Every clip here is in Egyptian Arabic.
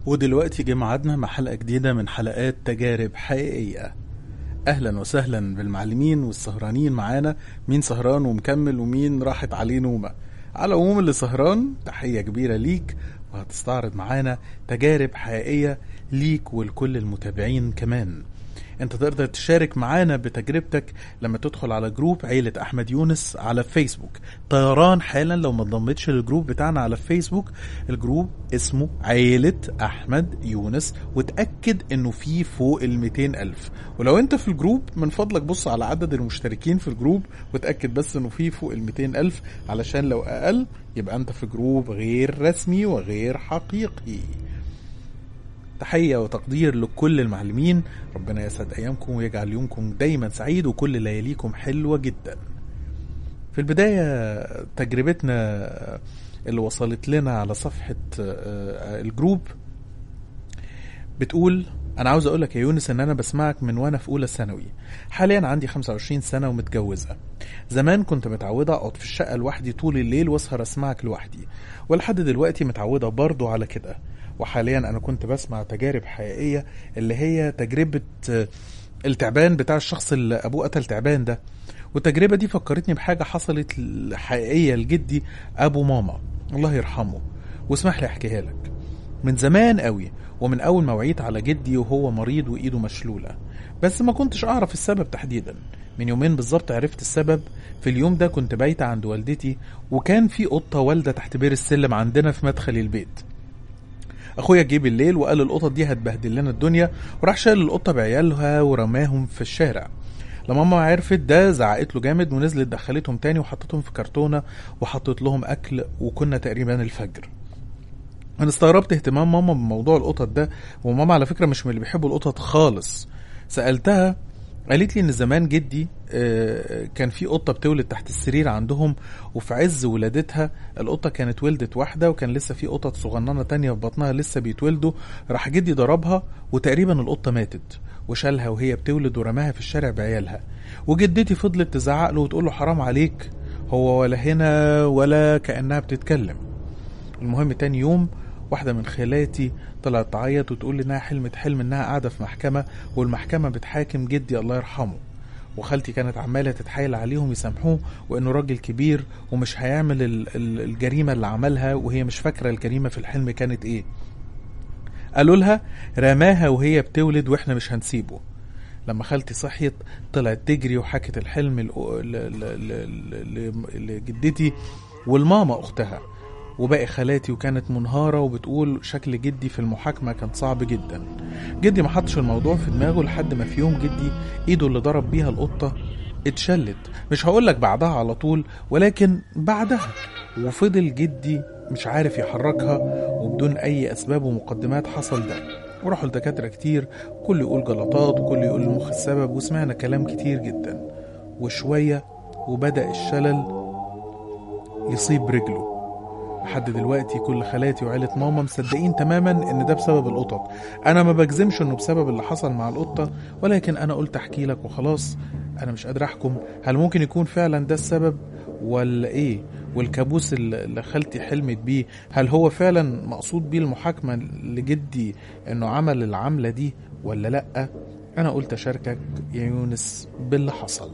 ودلوقتي جه ميعادنا مع حلقة جديدة من حلقات تجارب حقيقية أهلا وسهلا بالمعلمين والسهرانين معانا مين سهران ومكمل ومين راحت عليه نومة على العموم اللي سهران تحية كبيرة ليك وهتستعرض معانا تجارب حقيقية ليك ولكل المتابعين كمان انت تقدر تشارك معانا بتجربتك لما تدخل على جروب عيلة احمد يونس على فيسبوك طيران حالا لو ما انضمتش للجروب بتاعنا على فيسبوك الجروب اسمه عيلة احمد يونس وتأكد انه فيه فوق ال 200 الف ولو انت في الجروب من فضلك بص على عدد المشتركين في الجروب وتأكد بس انه فيه فوق ال 200 الف علشان لو اقل يبقى انت في جروب غير رسمي وغير حقيقي تحية وتقدير لكل المعلمين ربنا يسعد أيامكم ويجعل يومكم دايما سعيد وكل لياليكم حلوة جدا في البداية تجربتنا اللي وصلت لنا على صفحة الجروب بتقول أنا عاوز أقولك يا يونس إن أنا بسمعك من وأنا في أولى ثانوي حاليا عندي 25 سنة ومتجوزة زمان كنت متعودة أقعد في الشقة لوحدي طول الليل وأسهر أسمعك لوحدي ولحد دلوقتي متعودة برضو على كده وحاليا انا كنت بسمع تجارب حقيقيه اللي هي تجربه التعبان بتاع الشخص اللي ابوه قتل تعبان ده والتجربه دي فكرتني بحاجه حصلت حقيقيه لجدي ابو ماما الله يرحمه واسمح لي احكيها لك من زمان قوي ومن اول ما وعيت على جدي وهو مريض وايده مشلوله بس ما كنتش اعرف السبب تحديدا من يومين بالظبط عرفت السبب في اليوم ده كنت بايته عند والدتي وكان في قطه والده تحت بير السلم عندنا في مدخل البيت اخويا جه بالليل وقال القطط دي هتبهدل لنا الدنيا وراح شال القطه بعيالها ورماهم في الشارع لما ماما عرفت ده زعقت له جامد ونزلت دخلتهم تاني وحطتهم في كرتونه وحطت لهم اكل وكنا تقريبا الفجر انا استغربت اهتمام ماما بموضوع القطط ده وماما على فكره مش من اللي بيحبوا القطط خالص سالتها قالت لي ان زمان جدي كان في قطه بتولد تحت السرير عندهم وفي عز ولادتها القطه كانت ولدت واحده وكان لسه في قطط صغننه تانية في بطنها لسه بيتولدوا راح جدي ضربها وتقريبا القطه ماتت وشالها وهي بتولد ورماها في الشارع بعيالها وجدتي فضلت تزعق له وتقول له حرام عليك هو ولا هنا ولا كانها بتتكلم المهم تاني يوم واحدة من خالاتي طلعت تعيط وتقول لي انها حلمت حلم انها قاعدة في محكمة والمحكمة بتحاكم جدي الله يرحمه وخالتي كانت عمالة تتحايل عليهم يسامحوه وانه راجل كبير ومش هيعمل الجريمة اللي عملها وهي مش فاكرة الجريمة في الحلم كانت ايه قالوا لها رماها وهي بتولد واحنا مش هنسيبه لما خالتي صحيت طلعت تجري وحكت الحلم لجدتي والماما اختها وباقي خالاتي وكانت منهارة وبتقول شكل جدي في المحاكمة كان صعب جدا جدي ما حطش الموضوع في دماغه لحد ما في يوم جدي ايده اللي ضرب بيها القطة اتشلت مش هقولك بعدها على طول ولكن بعدها وفضل جدي مش عارف يحركها وبدون اي اسباب ومقدمات حصل ده وراحوا لدكاترة كتير كل يقول جلطات وكل يقول المخ السبب وسمعنا كلام كتير جدا وشوية وبدأ الشلل يصيب رجله لحد دلوقتي كل خالاتي وعيلة ماما مصدقين تماما ان ده بسبب القطط انا ما بجزمش انه بسبب اللي حصل مع القطة ولكن انا قلت احكي لك وخلاص انا مش قادر احكم هل ممكن يكون فعلا ده السبب ولا ايه والكابوس اللي خالتي حلمت بيه هل هو فعلا مقصود بيه المحاكمة لجدي انه عمل العملة دي ولا لأ انا قلت اشاركك يا يونس باللي حصل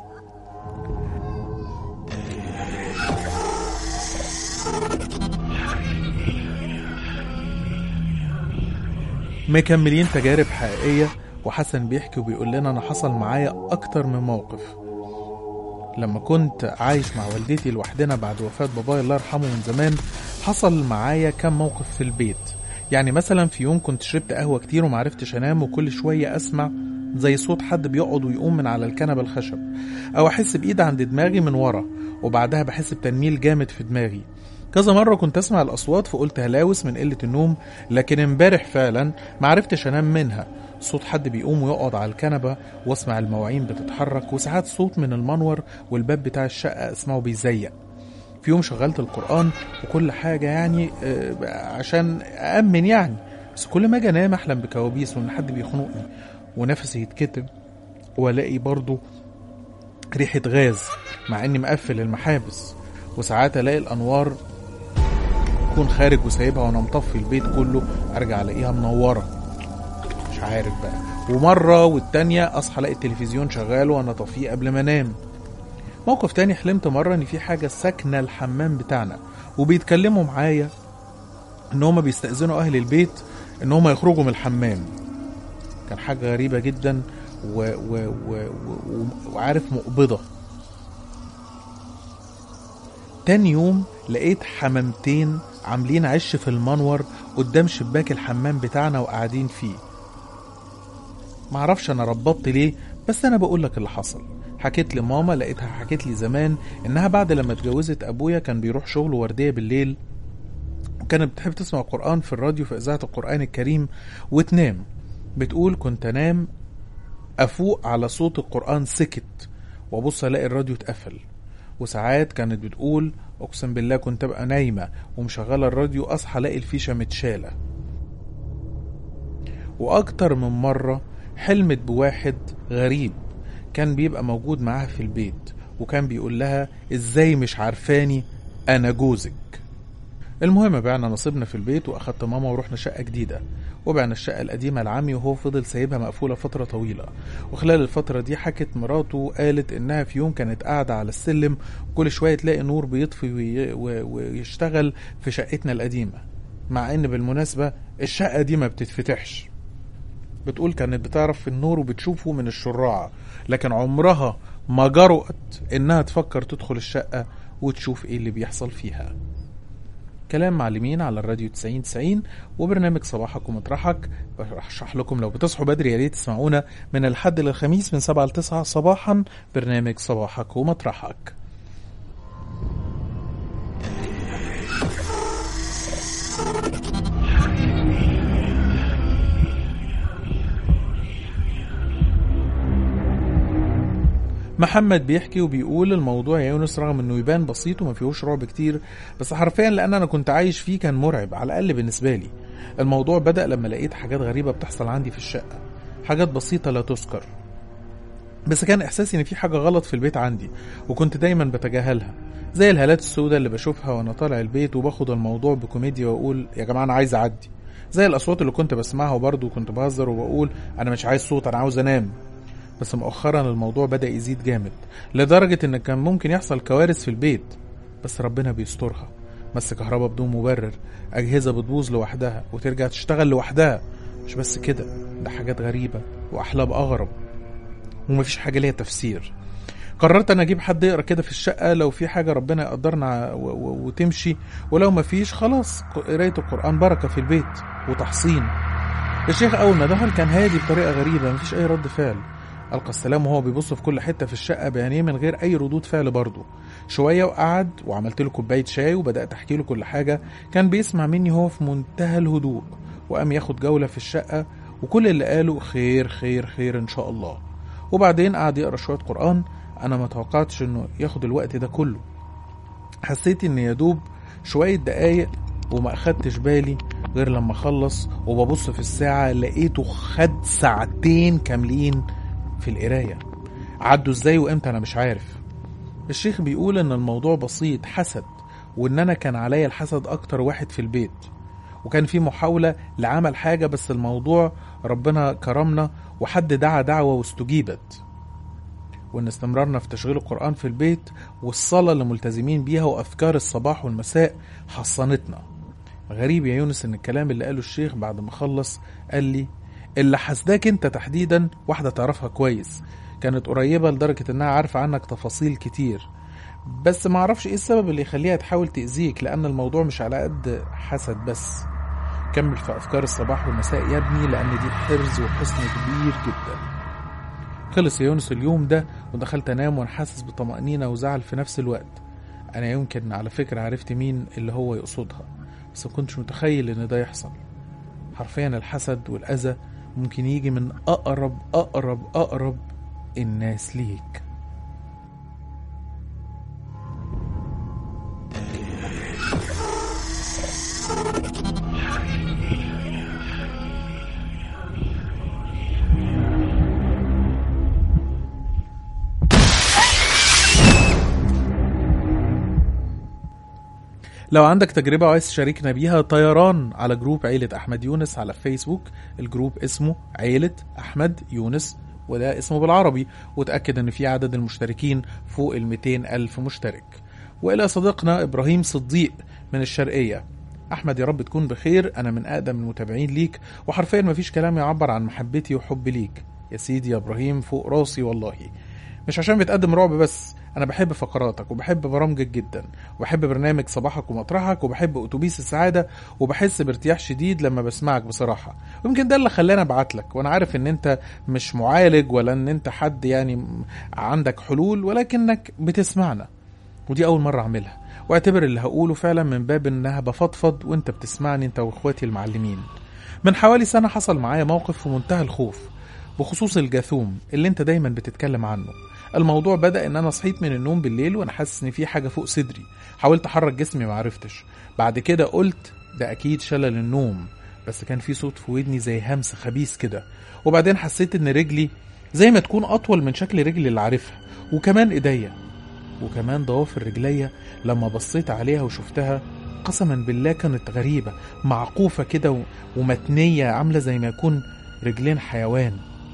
مكملين تجارب حقيقية وحسن بيحكي وبيقول لنا أنا حصل معايا أكتر من موقف لما كنت عايش مع والدتي لوحدنا بعد وفاة بابايا الله يرحمه من زمان حصل معايا كم موقف في البيت يعني مثلا في يوم كنت شربت قهوة كتير ومعرفتش أنام وكل شوية أسمع زي صوت حد بيقعد ويقوم من على الكنبة الخشب أو أحس بإيد عند دماغي من ورا وبعدها بحس بتنميل جامد في دماغي كذا مرة كنت أسمع الأصوات فقلت هلاوس من قلة النوم لكن امبارح فعلا معرفتش أنام منها صوت حد بيقوم ويقعد على الكنبة واسمع المواعين بتتحرك وساعات صوت من المنور والباب بتاع الشقة اسمعه بيزيق في يوم شغلت القرآن وكل حاجة يعني عشان أأمن يعني بس كل ما أجي أنام أحلم بكوابيس وإن حد بيخنقني ونفسي يتكتم وألاقي برضه ريحة غاز مع إني مقفل المحابس وساعات ألاقي الأنوار اكون خارج وسايبها وانا مطفي البيت كله ارجع الاقيها منوره مش عارف بقى ومره والتانيه اصحى الاقي التلفزيون شغال وانا طفيه قبل ما انام موقف تاني حلمت مره ان في حاجه ساكنه الحمام بتاعنا وبيتكلموا معايا ان هما بيستأذنوا اهل البيت ان هما يخرجوا من الحمام كان حاجه غريبه جدا و و و و وعارف مقبضه تاني يوم لقيت حمامتين عاملين عش في المنور قدام شباك الحمام بتاعنا وقاعدين فيه معرفش انا ربطت ليه بس انا بقول لك اللي حصل حكيت لماما لقيتها حكيت لي زمان انها بعد لما اتجوزت ابويا كان بيروح شغله ورديه بالليل وكانت بتحب تسمع القرآن في الراديو في إذاعة القرآن الكريم وتنام بتقول كنت أنام أفوق على صوت القرآن سكت وأبص ألاقي الراديو اتقفل وساعات كانت بتقول أقسم بالله كنت أبقى نايمة ومشغلة الراديو أصحى ألاقي الفيشة متشالة وأكتر من مرة حلمت بواحد غريب كان بيبقى موجود معاها في البيت وكان بيقول لها ازاي مش عارفاني انا جوزك المهم بعنا نصيبنا في البيت واخدت ماما ورحنا شقه جديده وبعنا الشقه القديمه لعمي وهو فضل سايبها مقفوله فتره طويله وخلال الفتره دي حكت مراته قالت انها في يوم كانت قاعده على السلم وكل شويه تلاقي نور بيطفي وي- و- ويشتغل في شقتنا القديمه مع ان بالمناسبه الشقه دي ما بتتفتحش بتقول كانت بتعرف النور وبتشوفه من الشراعة لكن عمرها ما جرؤت انها تفكر تدخل الشقة وتشوف ايه اللي بيحصل فيها كلام معلمين على الراديو 90 90 وبرنامج صباحك ومطرحك برشح لكم لو بتصحوا بدري يا ريت تسمعونا من الحد للخميس من 7 ل 9 صباحا برنامج صباحك ومطرحك محمد بيحكي وبيقول الموضوع يا يونس رغم انه يبان بسيط وما فيهوش رعب كتير بس حرفيا لان انا كنت عايش فيه كان مرعب على الاقل بالنسبه لي الموضوع بدا لما لقيت حاجات غريبه بتحصل عندي في الشقه حاجات بسيطه لا تذكر بس كان احساسي ان في حاجه غلط في البيت عندي وكنت دايما بتجاهلها زي الهالات السوداء اللي بشوفها وانا طالع البيت وباخد الموضوع بكوميديا واقول يا جماعه انا عايز اعدي زي الاصوات اللي كنت بسمعها وبرضه كنت بهزر وبقول انا مش عايز صوت انا عاوز انام بس مؤخرا الموضوع بدأ يزيد جامد لدرجة ان كان ممكن يحصل كوارث في البيت بس ربنا بيسترها بس كهرباء بدون مبرر أجهزة بتبوظ لوحدها وترجع تشتغل لوحدها مش بس كده ده حاجات غريبة وأحلام أغرب ومفيش حاجة ليها تفسير قررت انا اجيب حد يقرا كده في الشقه لو في حاجه ربنا يقدرنا و- و- وتمشي ولو مفيش خلاص قرايه القران بركه في البيت وتحصين الشيخ اول ما دخل كان هادي بطريقه غريبه مفيش اي رد فعل القى السلام وهو بيبص في كل حته في الشقه بعينيه من غير اي ردود فعل برضه شويه وقعد وعملت له كوبايه شاي وبدات احكي له كل حاجه كان بيسمع مني هو في منتهى الهدوء وقام ياخد جوله في الشقه وكل اللي قاله خير خير خير ان شاء الله وبعدين قعد يقرا شويه قران انا ما توقعتش انه ياخد الوقت ده كله حسيت ان يا دوب شويه دقايق وما اخدتش بالي غير لما خلص وببص في الساعه لقيته خد ساعتين كاملين في القرايه عدوا ازاي وامتى انا مش عارف الشيخ بيقول ان الموضوع بسيط حسد وان انا كان عليا الحسد اكتر واحد في البيت وكان في محاولة لعمل حاجة بس الموضوع ربنا كرمنا وحد دعا دعوة واستجيبت وان استمرارنا في تشغيل القرآن في البيت والصلاة اللي ملتزمين بيها وأذكار الصباح والمساء حصنتنا غريب يا يونس ان الكلام اللي قاله الشيخ بعد ما خلص قال لي اللي حسداك انت تحديدا واحدة تعرفها كويس كانت قريبة لدرجة انها عارفة عنك تفاصيل كتير بس ما اعرفش ايه السبب اللي يخليها تحاول تأذيك لان الموضوع مش على قد حسد بس كمل في افكار الصباح والمساء يا ابني لان دي حرز وحصن كبير جدا خلص يا يونس اليوم ده ودخلت انام وانا حاسس بطمأنينة وزعل في نفس الوقت انا يمكن على فكرة عرفت مين اللي هو يقصدها بس ما كنتش متخيل ان ده يحصل حرفيا الحسد والاذى ممكن يجي من اقرب اقرب اقرب الناس ليك لو عندك تجربة وعايز تشاركنا بيها طيران على جروب عيلة أحمد يونس على فيسبوك الجروب اسمه عيلة أحمد يونس وده اسمه بالعربي وتأكد ان في عدد المشتركين فوق ال 200 ألف مشترك وإلى صديقنا إبراهيم صديق من الشرقية أحمد يا رب تكون بخير أنا من أقدم المتابعين ليك وحرفيا مفيش كلام يعبر عن محبتي وحبي ليك يا سيدي يا إبراهيم فوق راسي والله مش عشان بتقدم رعب بس أنا بحب فقراتك وبحب برامجك جدا وبحب برنامج صباحك ومطرحك وبحب أتوبيس السعادة وبحس بارتياح شديد لما بسمعك بصراحة ويمكن ده اللي خلاني أبعت لك وأنا عارف إن أنت مش معالج ولا إن أنت حد يعني عندك حلول ولكنك بتسمعنا ودي أول مرة أعملها واعتبر اللي هقوله فعلا من باب إنها بفضفض وأنت بتسمعني أنت وإخواتي المعلمين من حوالي سنة حصل معايا موقف في منتهى الخوف بخصوص الجاثوم اللي انت دايما بتتكلم عنه الموضوع بدأ ان انا صحيت من النوم بالليل وانا حاسس ان في حاجة فوق صدري حاولت احرك جسمي معرفتش بعد كده قلت ده اكيد شلل النوم بس كان في صوت في ودني زي همس خبيث كده وبعدين حسيت ان رجلي زي ما تكون اطول من شكل رجلي اللي عارفها وكمان ايديا وكمان ضوافر رجليا لما بصيت عليها وشفتها قسما بالله كانت غريبة معقوفة كده و- ومتنية عاملة زي ما يكون رجلين حيوان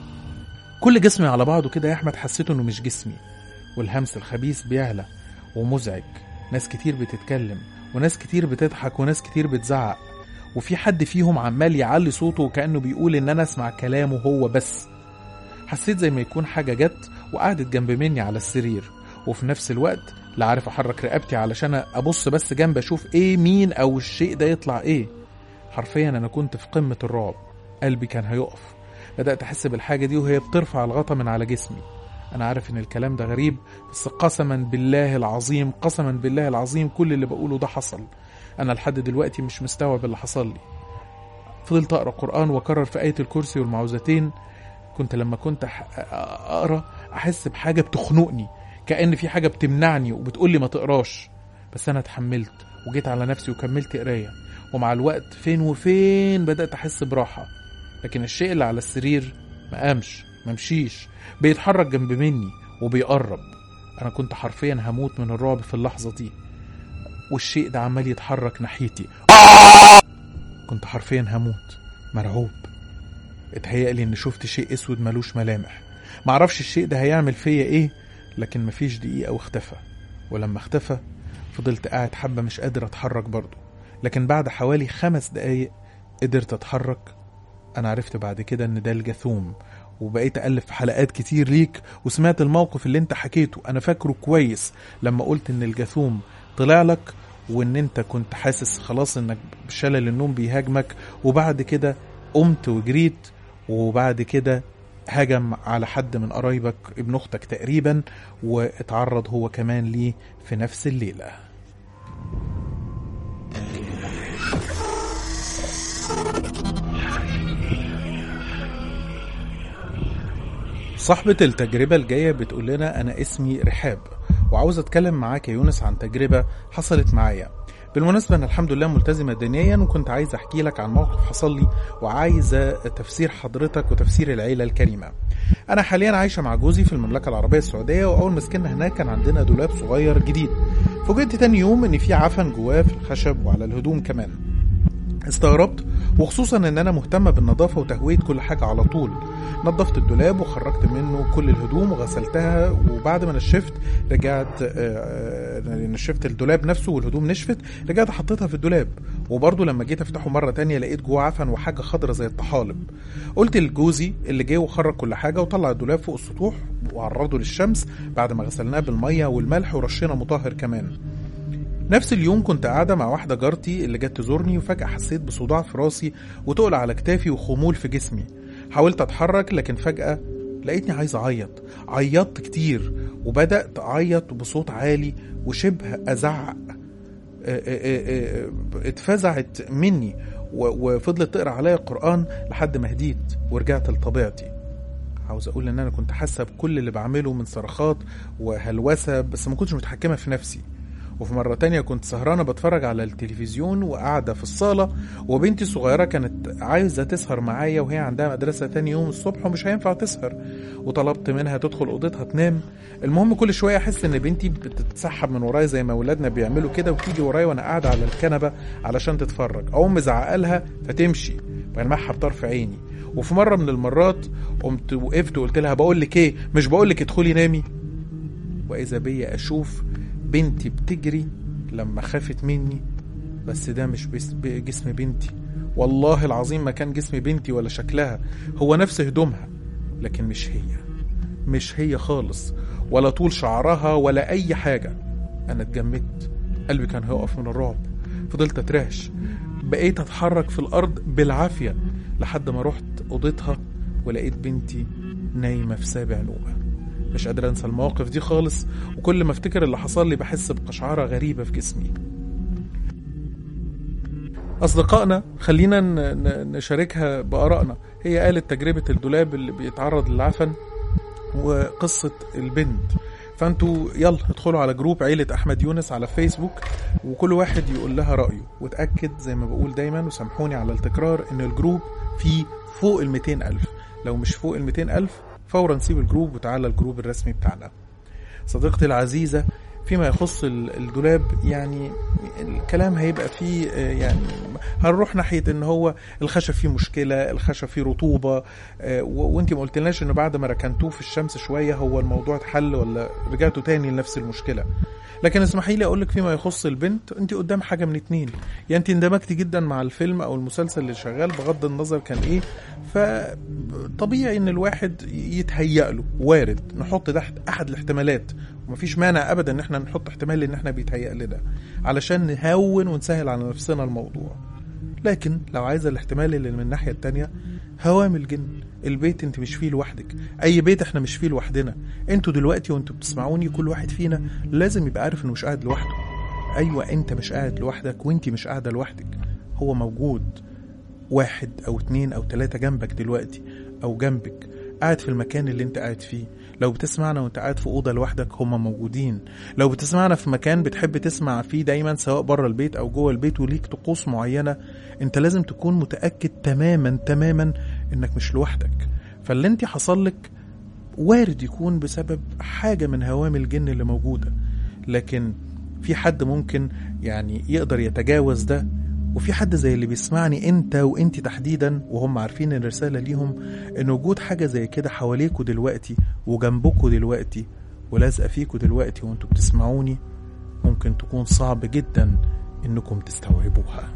كل جسمي على بعضه كده يا احمد حسيت انه مش جسمي والهمس الخبيث بيعلى ومزعج ناس كتير بتتكلم وناس كتير بتضحك وناس كتير بتزعق وفي حد فيهم عمال يعلي صوته وكأنه بيقول ان انا اسمع كلامه هو بس حسيت زي ما يكون حاجة جت وقعدت جنب مني على السرير وفي نفس الوقت لا عارف احرك رقبتي علشان ابص بس جنب اشوف ايه مين او الشيء ده يطلع ايه حرفيا انا كنت في قمة الرعب قلبي كان هيقف بدأت أحس بالحاجة دي وهي بترفع الغطا من على جسمي أنا عارف إن الكلام ده غريب بس قسما بالله العظيم قسما بالله العظيم كل اللي بقوله ده حصل أنا لحد دلوقتي مش مستوعب اللي حصل لي فضلت أقرأ قرآن وأكرر في آية الكرسي والمعوذتين كنت لما كنت أح- أقرأ أحس بحاجة بتخنقني كأن في حاجة بتمنعني وبتقولي ما تقراش بس أنا اتحملت وجيت على نفسي وكملت قراية ومع الوقت فين وفين بدأت أحس براحة لكن الشيء اللي على السرير ما قامش ما مشيش بيتحرك جنب مني وبيقرب انا كنت حرفيا هموت من الرعب في اللحظه دي والشيء ده عمال يتحرك ناحيتي كنت حرفيا هموت مرعوب اتهيألي اني شفت شيء اسود ملوش ملامح معرفش الشيء ده هيعمل فيا ايه لكن مفيش دقيقه واختفى ولما اختفى فضلت قاعد حبه مش قادر اتحرك برضه لكن بعد حوالي خمس دقايق قدرت اتحرك انا عرفت بعد كده ان ده الجاثوم وبقيت ألف في حلقات كتير ليك وسمعت الموقف اللي انت حكيته انا فاكره كويس لما قلت ان الجاثوم طلع لك وان انت كنت حاسس خلاص انك بشلل النوم بيهاجمك وبعد كده قمت وجريت وبعد كده هجم على حد من قرايبك ابن اختك تقريبا واتعرض هو كمان ليه في نفس الليله صاحبة التجربة الجاية بتقول لنا أنا اسمي رحاب وعاوز أتكلم معاك يا يونس عن تجربة حصلت معايا بالمناسبة أنا الحمد لله ملتزمة دينيا وكنت عايز أحكي لك عن موقف حصل لي وعايزة تفسير حضرتك وتفسير العيلة الكريمة أنا حاليا عايشة مع جوزي في المملكة العربية السعودية وأول ما سكننا هناك كان عندنا دولاب صغير جديد فوجئت تاني يوم إن في عفن جواه في الخشب وعلى الهدوم كمان استغربت وخصوصا ان انا مهتمه بالنظافه وتهويه كل حاجه على طول نظفت الدولاب وخرجت منه كل الهدوم وغسلتها وبعد ما نشفت رجعت آه، آه، نشفت الدولاب نفسه والهدوم نشفت رجعت حطيتها في الدولاب وبرضه لما جيت افتحه مره تانية لقيت جوه عفن وحاجه خضرة زي الطحالب قلت لجوزي اللي جه وخرج كل حاجه وطلع الدولاب فوق السطوح وعرضه للشمس بعد ما غسلناه بالميه والملح ورشينا مطهر كمان نفس اليوم كنت قاعدة مع واحدة جارتي اللي جت تزورني وفجأة حسيت بصداع في راسي وتقل على كتافي وخمول في جسمي حاولت أتحرك لكن فجأة لقيتني عايز أعيط عيطت كتير وبدأت أعيط بصوت عالي وشبه أزعق آه، آه، آه، آه، اتفزعت مني و- وفضلت تقرا عليا القرآن لحد ما هديت ورجعت لطبيعتي عاوز اقول ان انا كنت حاسه بكل اللي بعمله من صرخات وهلوسه بس ما كنتش متحكمه في نفسي وفي مرة تانية كنت سهرانة بتفرج على التلفزيون وقاعدة في الصالة وبنتي الصغيرة كانت عايزة تسهر معايا وهي عندها مدرسة تاني يوم الصبح ومش هينفع تسهر وطلبت منها تدخل أوضتها تنام المهم كل شوية أحس إن بنتي بتتسحب من ورايا زي ما ولادنا بيعملوا كده وتيجي ورايا وأنا قاعدة على الكنبة علشان تتفرج أقوم مزعقة لها فتمشي بلمحها بطرف عيني وفي مرة من المرات قمت وقفت وقلت لها بقول لك إيه مش بقول لك ادخلي نامي وإذا بيا أشوف بنتي بتجري لما خافت مني بس ده مش بس جسم بنتي والله العظيم ما كان جسم بنتي ولا شكلها هو نفس هدومها لكن مش هي مش هي خالص ولا طول شعرها ولا أي حاجة أنا اتجمدت قلبي كان هيقف من الرعب فضلت أترعش بقيت أتحرك في الأرض بالعافية لحد ما رحت أوضتها ولقيت بنتي نايمة في سابع نومة مش قادر انسى المواقف دي خالص وكل ما افتكر اللي حصل لي بحس بقشعرة غريبة في جسمي أصدقائنا خلينا نشاركها بآرائنا هي قالت تجربة الدولاب اللي بيتعرض للعفن وقصة البنت فانتوا يلا ادخلوا على جروب عيلة أحمد يونس على فيسبوك وكل واحد يقول لها رأيه وتأكد زي ما بقول دايما وسامحوني على التكرار إن الجروب فيه فوق ال ألف لو مش فوق ال ألف فورا سيب الجروب وتعالى الجروب الرسمي بتاعنا صديقتي العزيزة فيما يخص الدولاب يعني الكلام هيبقى فيه يعني هنروح ناحية ان هو الخشب فيه مشكلة الخشب فيه رطوبة وانت ما قلتلناش انه بعد ما ركنتوه في الشمس شوية هو الموضوع اتحل ولا رجعتوا تاني لنفس المشكلة لكن اسمحي لي اقول لك فيما يخص البنت انت قدام حاجه من اتنين يا يعني انت اندمجتي جدا مع الفيلم او المسلسل اللي شغال بغض النظر كان ايه فطبيعي ان الواحد يتهيأ له وارد نحط تحت احد الاحتمالات ومفيش مانع ابدا ان احنا نحط احتمال ان احنا بيتهيأ لنا علشان نهون ونسهل على نفسنا الموضوع لكن لو عايزه الاحتمال اللي من الناحيه التانية هوام الجن البيت انت مش فيه لوحدك اي بيت احنا مش فيه لوحدنا انتوا دلوقتي وانتوا بتسمعوني كل واحد فينا لازم يبقى عارف انه مش قاعد لوحده ايوه انت مش قاعد لوحدك وانت مش قاعده لوحدك هو موجود واحد او اتنين او تلاتة جنبك دلوقتي او جنبك قاعد في المكان اللي انت قاعد فيه لو بتسمعنا وانت قاعد في اوضه لوحدك هم موجودين لو بتسمعنا في مكان بتحب تسمع فيه دايما سواء بره البيت او جوه البيت وليك طقوس معينه انت لازم تكون متاكد تماما تماما انك مش لوحدك فاللي انت حصل لك وارد يكون بسبب حاجه من هوام الجن اللي موجوده لكن في حد ممكن يعني يقدر يتجاوز ده وفي حد زي اللي بيسمعني انت وانت تحديدا وهم عارفين الرساله ليهم ان وجود حاجه زي كده حواليكوا دلوقتي وجنبكوا دلوقتي ولازقه فيكوا دلوقتي وانتوا بتسمعوني ممكن تكون صعب جدا انكم تستوعبوها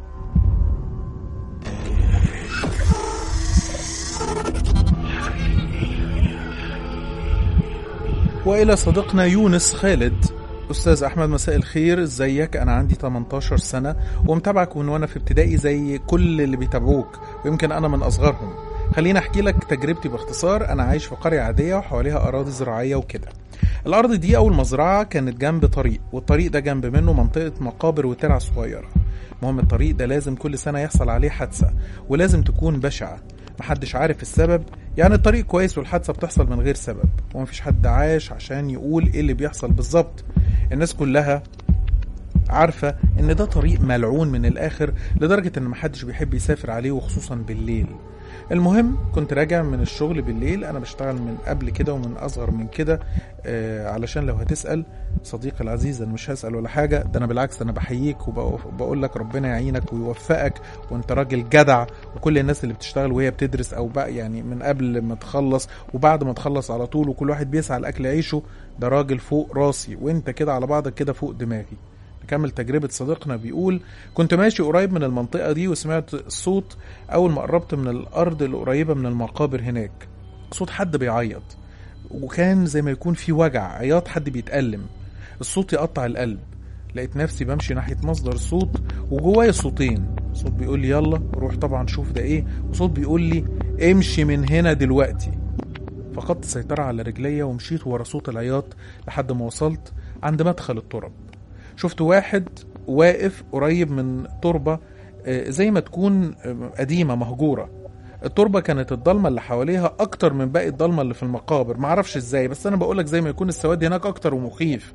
والى صديقنا يونس خالد استاذ احمد مساء الخير ازيك انا عندي 18 سنه ومتابعك من وانا في ابتدائي زي كل اللي بيتابعوك ويمكن انا من اصغرهم خليني احكي لك تجربتي باختصار انا عايش في قريه عاديه وحواليها اراضي زراعيه وكده الارض دي اول مزرعه كانت جنب طريق والطريق ده جنب منه منطقه مقابر وترع صغيره المهم الطريق ده لازم كل سنه يحصل عليه حادثه ولازم تكون بشعه محدش عارف السبب يعني الطريق كويس والحادثه بتحصل من غير سبب ومفيش حد عاش عشان يقول ايه اللي بيحصل بالظبط الناس كلها عارفة ان ده طريق ملعون من الاخر لدرجة ان محدش بيحب يسافر عليه وخصوصا بالليل المهم كنت راجع من الشغل بالليل انا بشتغل من قبل كده ومن اصغر من كده آه علشان لو هتسال صديقي العزيز انا مش هسال ولا حاجه ده انا بالعكس انا بحييك وبقول لك ربنا يعينك ويوفقك وانت راجل جدع وكل الناس اللي بتشتغل وهي بتدرس او بقى يعني من قبل ما تخلص وبعد ما تخلص على طول وكل واحد بيسعى لاكل عيشه ده راجل فوق راسي وانت كده على بعضك كده فوق دماغي نكمل تجربة صديقنا بيقول كنت ماشي قريب من المنطقة دي وسمعت الصوت أول ما قربت من الأرض القريبة من المقابر هناك صوت حد بيعيط وكان زي ما يكون في وجع عياط حد بيتألم الصوت يقطع القلب لقيت نفسي بمشي ناحية مصدر الصوت وجوايا صوتين صوت بيقول لي يلا روح طبعا شوف ده ايه وصوت بيقول لي امشي من هنا دلوقتي فقدت السيطرة على رجليا ومشيت ورا صوت العياط لحد ما وصلت عند مدخل الترب شفت واحد واقف قريب من تربة زي ما تكون قديمة مهجورة التربة كانت الضلمة اللي حواليها أكتر من باقي الضلمة اللي في المقابر معرفش ازاي بس أنا بقولك زي ما يكون السواد هناك أكتر ومخيف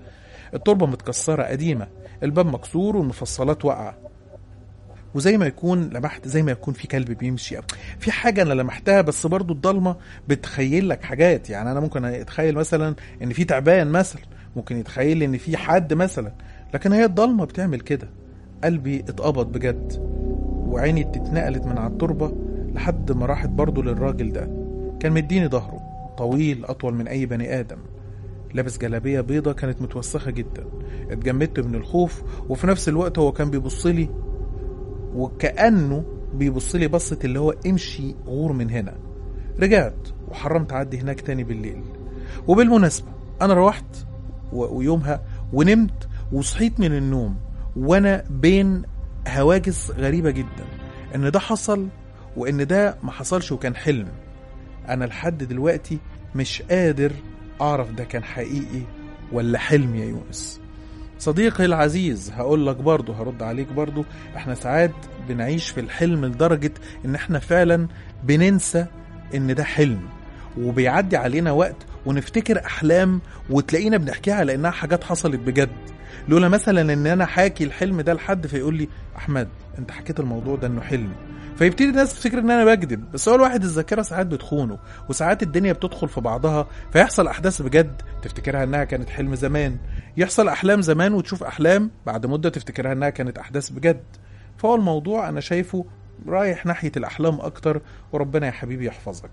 التربة متكسرة قديمة الباب مكسور والمفصلات واقعة وزي ما يكون لمحت زي ما يكون في كلب بيمشي أو في حاجة أنا لمحتها بس برضو الضلمة بتخيل لك حاجات يعني أنا ممكن أتخيل مثلا إن في تعبان مثلا ممكن يتخيل إن في حد مثلا لكن هي الضلمة بتعمل كده قلبي اتقبض بجد وعيني اتنقلت من على التربة لحد ما راحت برضو للراجل ده كان مديني ظهره طويل أطول من أي بني آدم لابس جلابية بيضة كانت متوسخة جدا اتجمدت من الخوف وفي نفس الوقت هو كان بيبص لي وكأنه بيبص لي بصة اللي هو امشي غور من هنا رجعت وحرمت أعدي هناك تاني بالليل وبالمناسبة أنا روحت و- ويومها ونمت وصحيت من النوم وأنا بين هواجس غريبة جدا إن ده حصل وإن ده ما حصلش وكان حلم أنا لحد دلوقتي مش قادر أعرف ده كان حقيقي ولا حلم يا يونس صديقي العزيز هقول لك برضه هرد عليك برضه احنا ساعات بنعيش في الحلم لدرجة ان احنا فعلا بننسى ان ده حلم وبيعدي علينا وقت ونفتكر احلام وتلاقينا بنحكيها على انها حاجات حصلت بجد لولا مثلا ان انا حاكي الحلم ده لحد فيقول لي احمد انت حكيت الموضوع ده انه حلم فيبتدي الناس تفتكر ان انا بكذب بس هو الواحد الذاكره ساعات بتخونه وساعات الدنيا بتدخل في بعضها فيحصل احداث بجد تفتكرها انها كانت حلم زمان يحصل احلام زمان وتشوف احلام بعد مده تفتكرها انها كانت احداث بجد فهو الموضوع انا شايفه رايح ناحيه الاحلام اكتر وربنا يا حبيبي يحفظك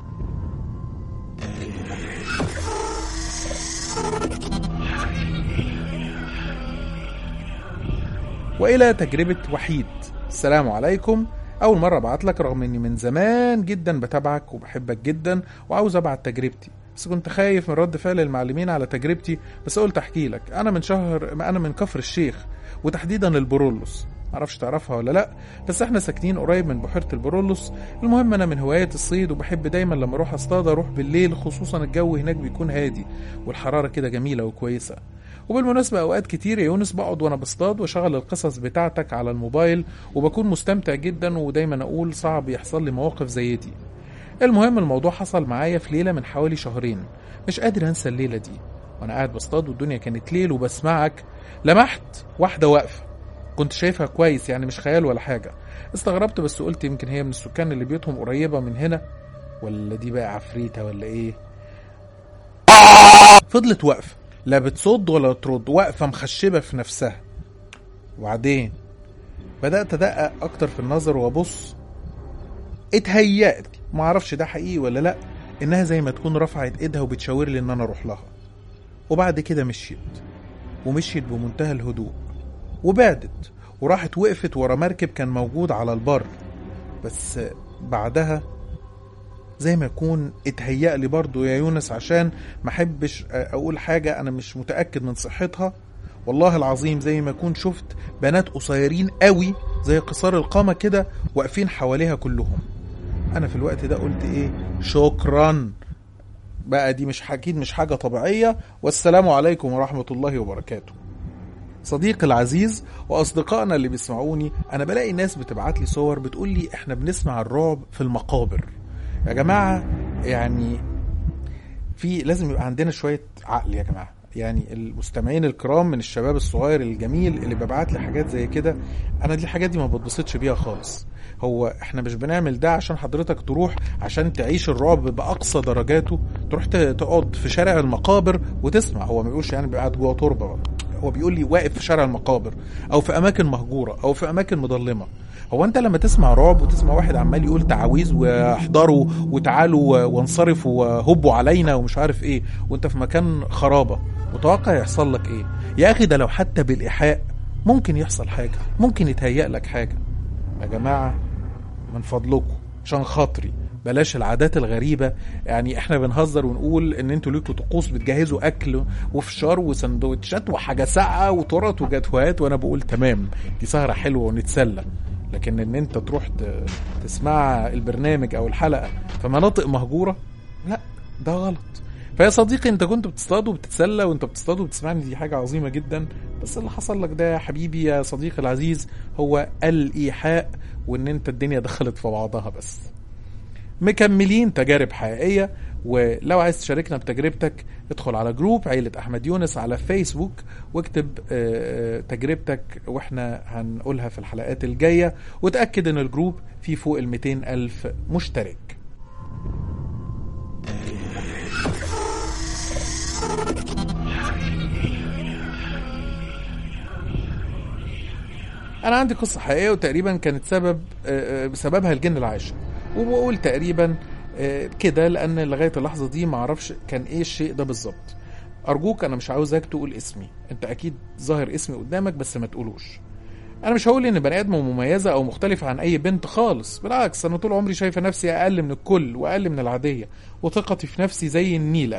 والى تجربه وحيد السلام عليكم اول مره ابعت لك رغم اني من زمان جدا بتابعك وبحبك جدا وعاوز ابعت تجربتي بس كنت خايف من رد فعل المعلمين على تجربتي بس قلت احكي لك انا من شهر انا من كفر الشيخ وتحديدا البرولوس معرفش تعرفها ولا لا بس احنا ساكنين قريب من بحيره البرولوس المهم انا من هوايه الصيد وبحب دايما لما اروح اصطاد اروح بالليل خصوصا الجو هناك بيكون هادي والحراره كده جميله وكويسه وبالمناسبة أوقات كتير يا يونس بقعد وأنا بصطاد وأشغل القصص بتاعتك على الموبايل وبكون مستمتع جدا ودايما أقول صعب يحصل لي مواقف زي دي المهم الموضوع حصل معايا في ليلة من حوالي شهرين مش قادر أنسى الليلة دي وأنا قاعد بصطاد والدنيا كانت ليل وبسمعك لمحت واحدة واقفة كنت شايفها كويس يعني مش خيال ولا حاجة استغربت بس قلت يمكن هي من السكان اللي بيوتهم قريبة من هنا ولا دي بقى عفريتة ولا ايه فضلت واقفة لا بتصد ولا ترد واقفة مخشبة في نفسها وبعدين بدأت أدقق أكتر في النظر وأبص اتهيأت معرفش ده حقيقي ولا لأ إنها زي ما تكون رفعت إيدها وبتشاور لي إن أنا أروح لها وبعد كده مشيت ومشيت بمنتهى الهدوء وبعدت وراحت وقفت ورا مركب كان موجود على البر بس بعدها زي ما يكون اتهيأ لي برضو يا يونس عشان ما احبش اقول حاجة انا مش متأكد من صحتها والله العظيم زي ما اكون شفت بنات قصيرين قوي زي قصار القامة كده واقفين حواليها كلهم انا في الوقت ده قلت ايه شكرا بقى دي مش اكيد مش حاجة طبيعية والسلام عليكم ورحمة الله وبركاته صديقي العزيز واصدقائنا اللي بيسمعوني انا بلاقي ناس بتبعت لي صور بتقول لي احنا بنسمع الرعب في المقابر يا جماعه يعني في لازم يبقى عندنا شويه عقل يا جماعه يعني المستمعين الكرام من الشباب الصغير الجميل اللي ببعت لي حاجات زي كده انا دي الحاجات دي ما بتبسطش بيها خالص هو احنا مش بنعمل ده عشان حضرتك تروح عشان تعيش الرعب باقصى درجاته تروح تقعد في شارع المقابر وتسمع هو ما بيقولش يعني بيبقى قاعد جوه تربه بقى. هو بيقول لي واقف في شارع المقابر او في اماكن مهجوره او في اماكن مظلمه هو انت لما تسمع رعب وتسمع واحد عمال يقول تعاويذ واحضروا وتعالوا وانصرفوا وهبوا علينا ومش عارف ايه وانت في مكان خرابه متوقع يحصل لك ايه يا اخي ده لو حتى بالايحاء ممكن يحصل حاجه ممكن يتهيأ لك حاجه يا جماعه من فضلكم عشان خاطري بلاش العادات الغريبة يعني احنا بنهزر ونقول ان انتوا ليكوا طقوس بتجهزوا اكل وفشار وسندوتشات وحاجة ساقعة وتورت وجاتوهات وانا بقول تمام دي سهرة حلوة ونتسلى لكن ان انت تروح تسمع البرنامج او الحلقة في مناطق مهجورة لا ده غلط فيا صديقي انت كنت بتصطاد وبتتسلى وانت بتصطاد وبتسمعني دي حاجة عظيمة جدا بس اللي حصل لك ده يا حبيبي يا صديقي العزيز هو الايحاء وان انت الدنيا دخلت في بعضها بس مكملين تجارب حقيقية ولو عايز تشاركنا بتجربتك ادخل على جروب عيلة أحمد يونس على فيسبوك واكتب آه، تجربتك واحنا هنقولها في الحلقات الجاية وتأكد ان الجروب فيه فوق ال 200 ألف مشترك انا عندي قصه حقيقيه وتقريبا كانت سبب آه، آه، بسببها الجن العاشر وبقول تقريبا آه، كده لان لغايه اللحظه دي ما اعرفش كان ايه الشيء ده بالظبط ارجوك انا مش عاوزك تقول اسمي انت اكيد ظاهر اسمي قدامك بس ما تقولوش انا مش هقول ان بني ادم مميزه او مختلفه عن اي بنت خالص بالعكس انا طول عمري شايفه نفسي اقل من الكل واقل من العاديه وثقتي في نفسي زي النيله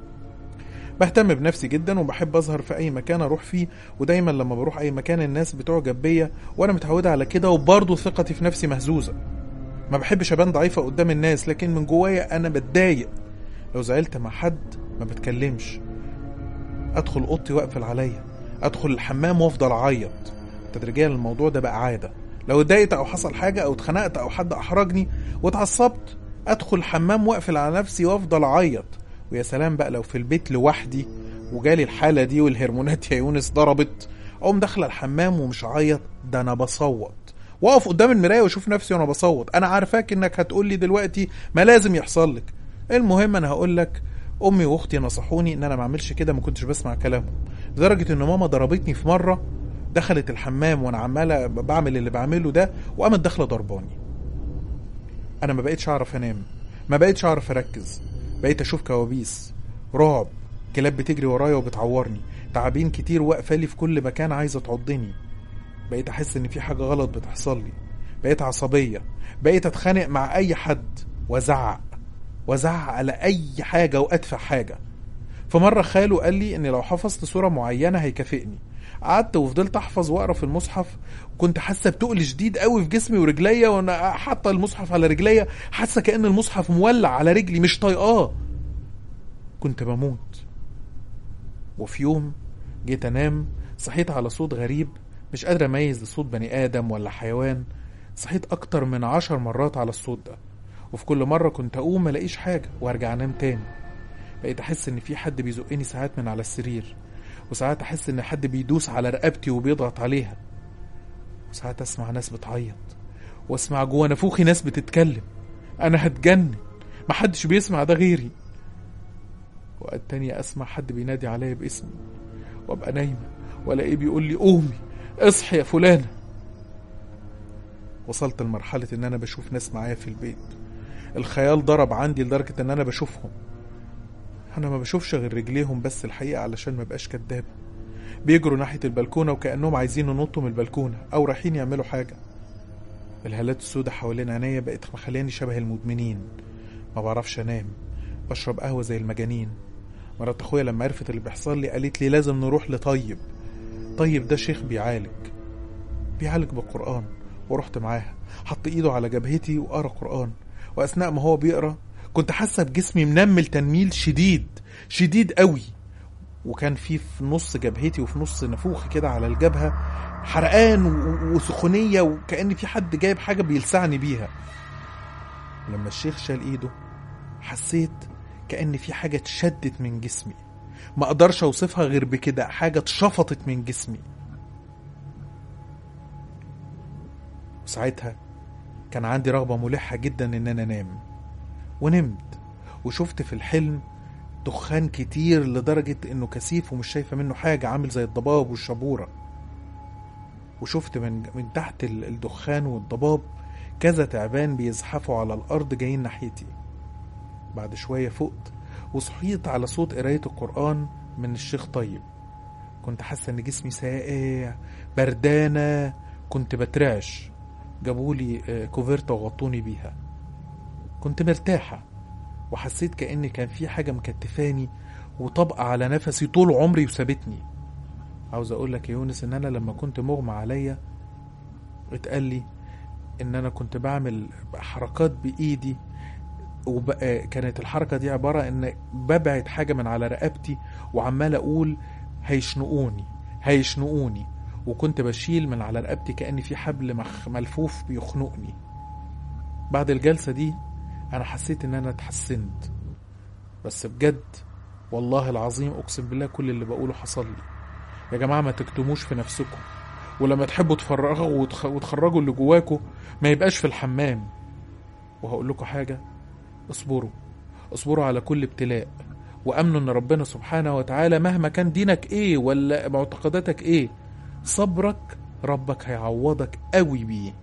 بهتم بنفسي جدا وبحب اظهر في اي مكان اروح فيه ودايما لما بروح اي مكان الناس بتعجب بيا وانا متعوده على كده وبرضه ثقتي في نفسي مهزوزه ما بحبش ابان ضعيفه قدام الناس لكن من جوايا انا بتضايق لو زعلت مع حد ما بتكلمش ادخل اوضتي واقفل عليا ادخل الحمام وافضل اعيط تدريجيا الموضوع ده بقى عاده لو اتضايقت او حصل حاجه او اتخنقت او حد احرجني واتعصبت ادخل الحمام واقفل على نفسي وافضل اعيط ويا سلام بقى لو في البيت لوحدي وجالي الحاله دي والهرمونات يا يونس ضربت اقوم داخله الحمام ومش عيط ده انا بصوت واقف قدام المرايه واشوف نفسي وانا بصوت انا عارفاك انك هتقول لي دلوقتي ما لازم يحصل لك المهم انا هقول لك امي واختي نصحوني ان انا ما اعملش كده ما كنتش بسمع كلامهم لدرجه ان ماما ضربتني في مره دخلت الحمام وانا عماله بعمل اللي بعمله ده وقامت داخله ضرباني انا ما بقيتش اعرف انام ما بقيتش اعرف اركز بقيت اشوف كوابيس رعب كلاب بتجري ورايا وبتعورني تعابين كتير واقفه لي في كل مكان عايزه تعضني بقيت احس ان في حاجه غلط بتحصل لي بقيت عصبيه بقيت اتخانق مع اي حد وازعق وازعق على اي حاجه وادفع حاجه فمره خاله قال لي ان لو حفظت صوره معينه هيكافئني قعدت وفضلت احفظ واقرا في المصحف وكنت حاسه بتقل شديد قوي في جسمي ورجليا وانا حاطه المصحف على رجليا حاسه كان المصحف مولع على رجلي مش طايقاه كنت بموت وفي يوم جيت انام صحيت على صوت غريب مش قادر اميز صوت بني ادم ولا حيوان صحيت اكتر من عشر مرات على الصوت ده وفي كل مره كنت اقوم ملاقيش حاجه وارجع انام تاني بقيت احس ان في حد بيزقني ساعات من على السرير وساعات احس ان حد بيدوس على رقبتي وبيضغط عليها وساعات اسمع ناس بتعيط واسمع جوه نافوخي ناس بتتكلم انا هتجنن محدش بيسمع ده غيري وقت تانية اسمع حد بينادي عليا باسمي وابقى نايمة والاقيه بيقول لي قومي اصحي يا فلانة وصلت لمرحلة ان انا بشوف ناس معايا في البيت الخيال ضرب عندي لدرجة ان انا بشوفهم انا ما بشوفش غير رجليهم بس الحقيقة علشان ما بقاش كداب بيجروا ناحية البلكونة وكأنهم عايزين ينطوا من البلكونة أو رايحين يعملوا حاجة الهالات السوداء حوالين عينيا بقت مخلياني شبه المدمنين ما بعرفش أنام بشرب قهوة زي المجانين مرات أخويا لما عرفت اللي بيحصل لي قالت لي لازم نروح لطيب طيب ده شيخ بيعالج بيعالج بالقرآن ورحت معاها حط ايده على جبهتي وقرا قرآن وأثناء ما هو بيقرا كنت حاسة بجسمي منمل تنميل شديد شديد قوي وكان في في نص جبهتي وفي نص نافوخي كده على الجبهة حرقان و- وسخونية وكأن في حد جايب حاجة بيلسعني بيها لما الشيخ شال ايده حسيت كأن في حاجة اتشدت من جسمي ما اقدرش اوصفها غير بكده حاجة اتشفطت من جسمي وساعتها كان عندي رغبة ملحة جدا ان انا انام ونمت وشفت في الحلم دخان كتير لدرجة انه كثيف ومش شايفة منه حاجة عامل زي الضباب والشبورة وشفت من, من تحت ال- الدخان والضباب كذا تعبان بيزحفوا على الأرض جايين ناحيتي بعد شوية فقت وصحيت على صوت قراية القرآن من الشيخ طيب كنت حاسة إن جسمي ساقع بردانة كنت بترعش جابولي آه، كوفرتة وغطوني بيها كنت مرتاحة وحسيت كأن كان في حاجة مكتفاني وطبقة على نفسي طول عمري وسابتني عاوز اقول لك يا يونس ان انا لما كنت مغمى عليا اتقال لي ان انا كنت بعمل حركات بايدي وبقى كانت الحركة دي عبارة ان ببعد حاجة من على رقبتي وعمال اقول هيشنقوني هيشنقوني وكنت بشيل من على رقبتي كأن في حبل مخ ملفوف بيخنقني بعد الجلسة دي انا حسيت ان انا اتحسنت بس بجد والله العظيم اقسم بالله كل اللي بقوله حصل لي يا جماعه ما تكتموش في نفسكم ولما تحبوا تفرغوا وتخ... وتخرجوا اللي جواكوا ما يبقاش في الحمام وهقول لكم حاجه اصبروا اصبروا على كل ابتلاء وامنوا ان ربنا سبحانه وتعالى مهما كان دينك ايه ولا معتقداتك ايه صبرك ربك هيعوضك قوي بيه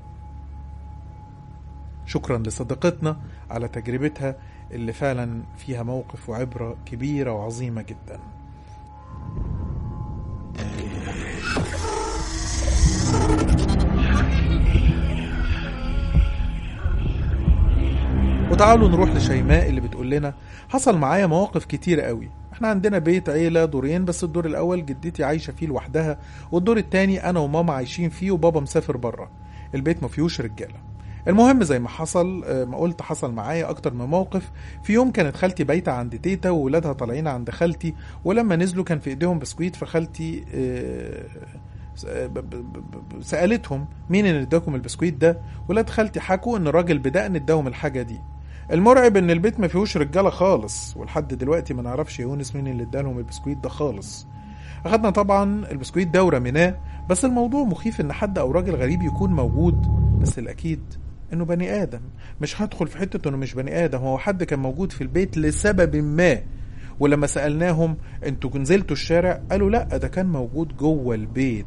شكرا لصديقتنا على تجربتها اللي فعلا فيها موقف وعبرة كبيرة وعظيمة جدا وتعالوا نروح لشيماء اللي بتقول لنا حصل معايا مواقف كتيرة قوي احنا عندنا بيت عيلة دورين بس الدور الاول جدتي عايشة فيه لوحدها والدور التاني انا وماما عايشين فيه وبابا مسافر بره البيت ما فيهوش رجالة المهم زي ما حصل آه، ما قلت حصل معايا اكتر من موقف في يوم كانت خالتي بايته عند تيتا وولادها طالعين عند خالتي ولما نزلوا كان في ايديهم بسكويت فخالتي آه، ب- ب- ب- سالتهم مين اللي اداكم البسكويت ده ولاد خالتي حكوا ان راجل بدقن اداهم الحاجه دي المرعب ان البيت ما فيهوش رجاله خالص ولحد دلوقتي ما نعرفش يا يونس مين اللي ادالهم البسكويت ده خالص اخدنا طبعا البسكويت ده ورميناه بس الموضوع مخيف ان حد او راجل غريب يكون موجود بس الاكيد انه بني ادم مش هدخل في حته انه مش بني ادم هو حد كان موجود في البيت لسبب ما ولما سالناهم انتوا نزلتوا الشارع قالوا لا ده كان موجود جوه البيت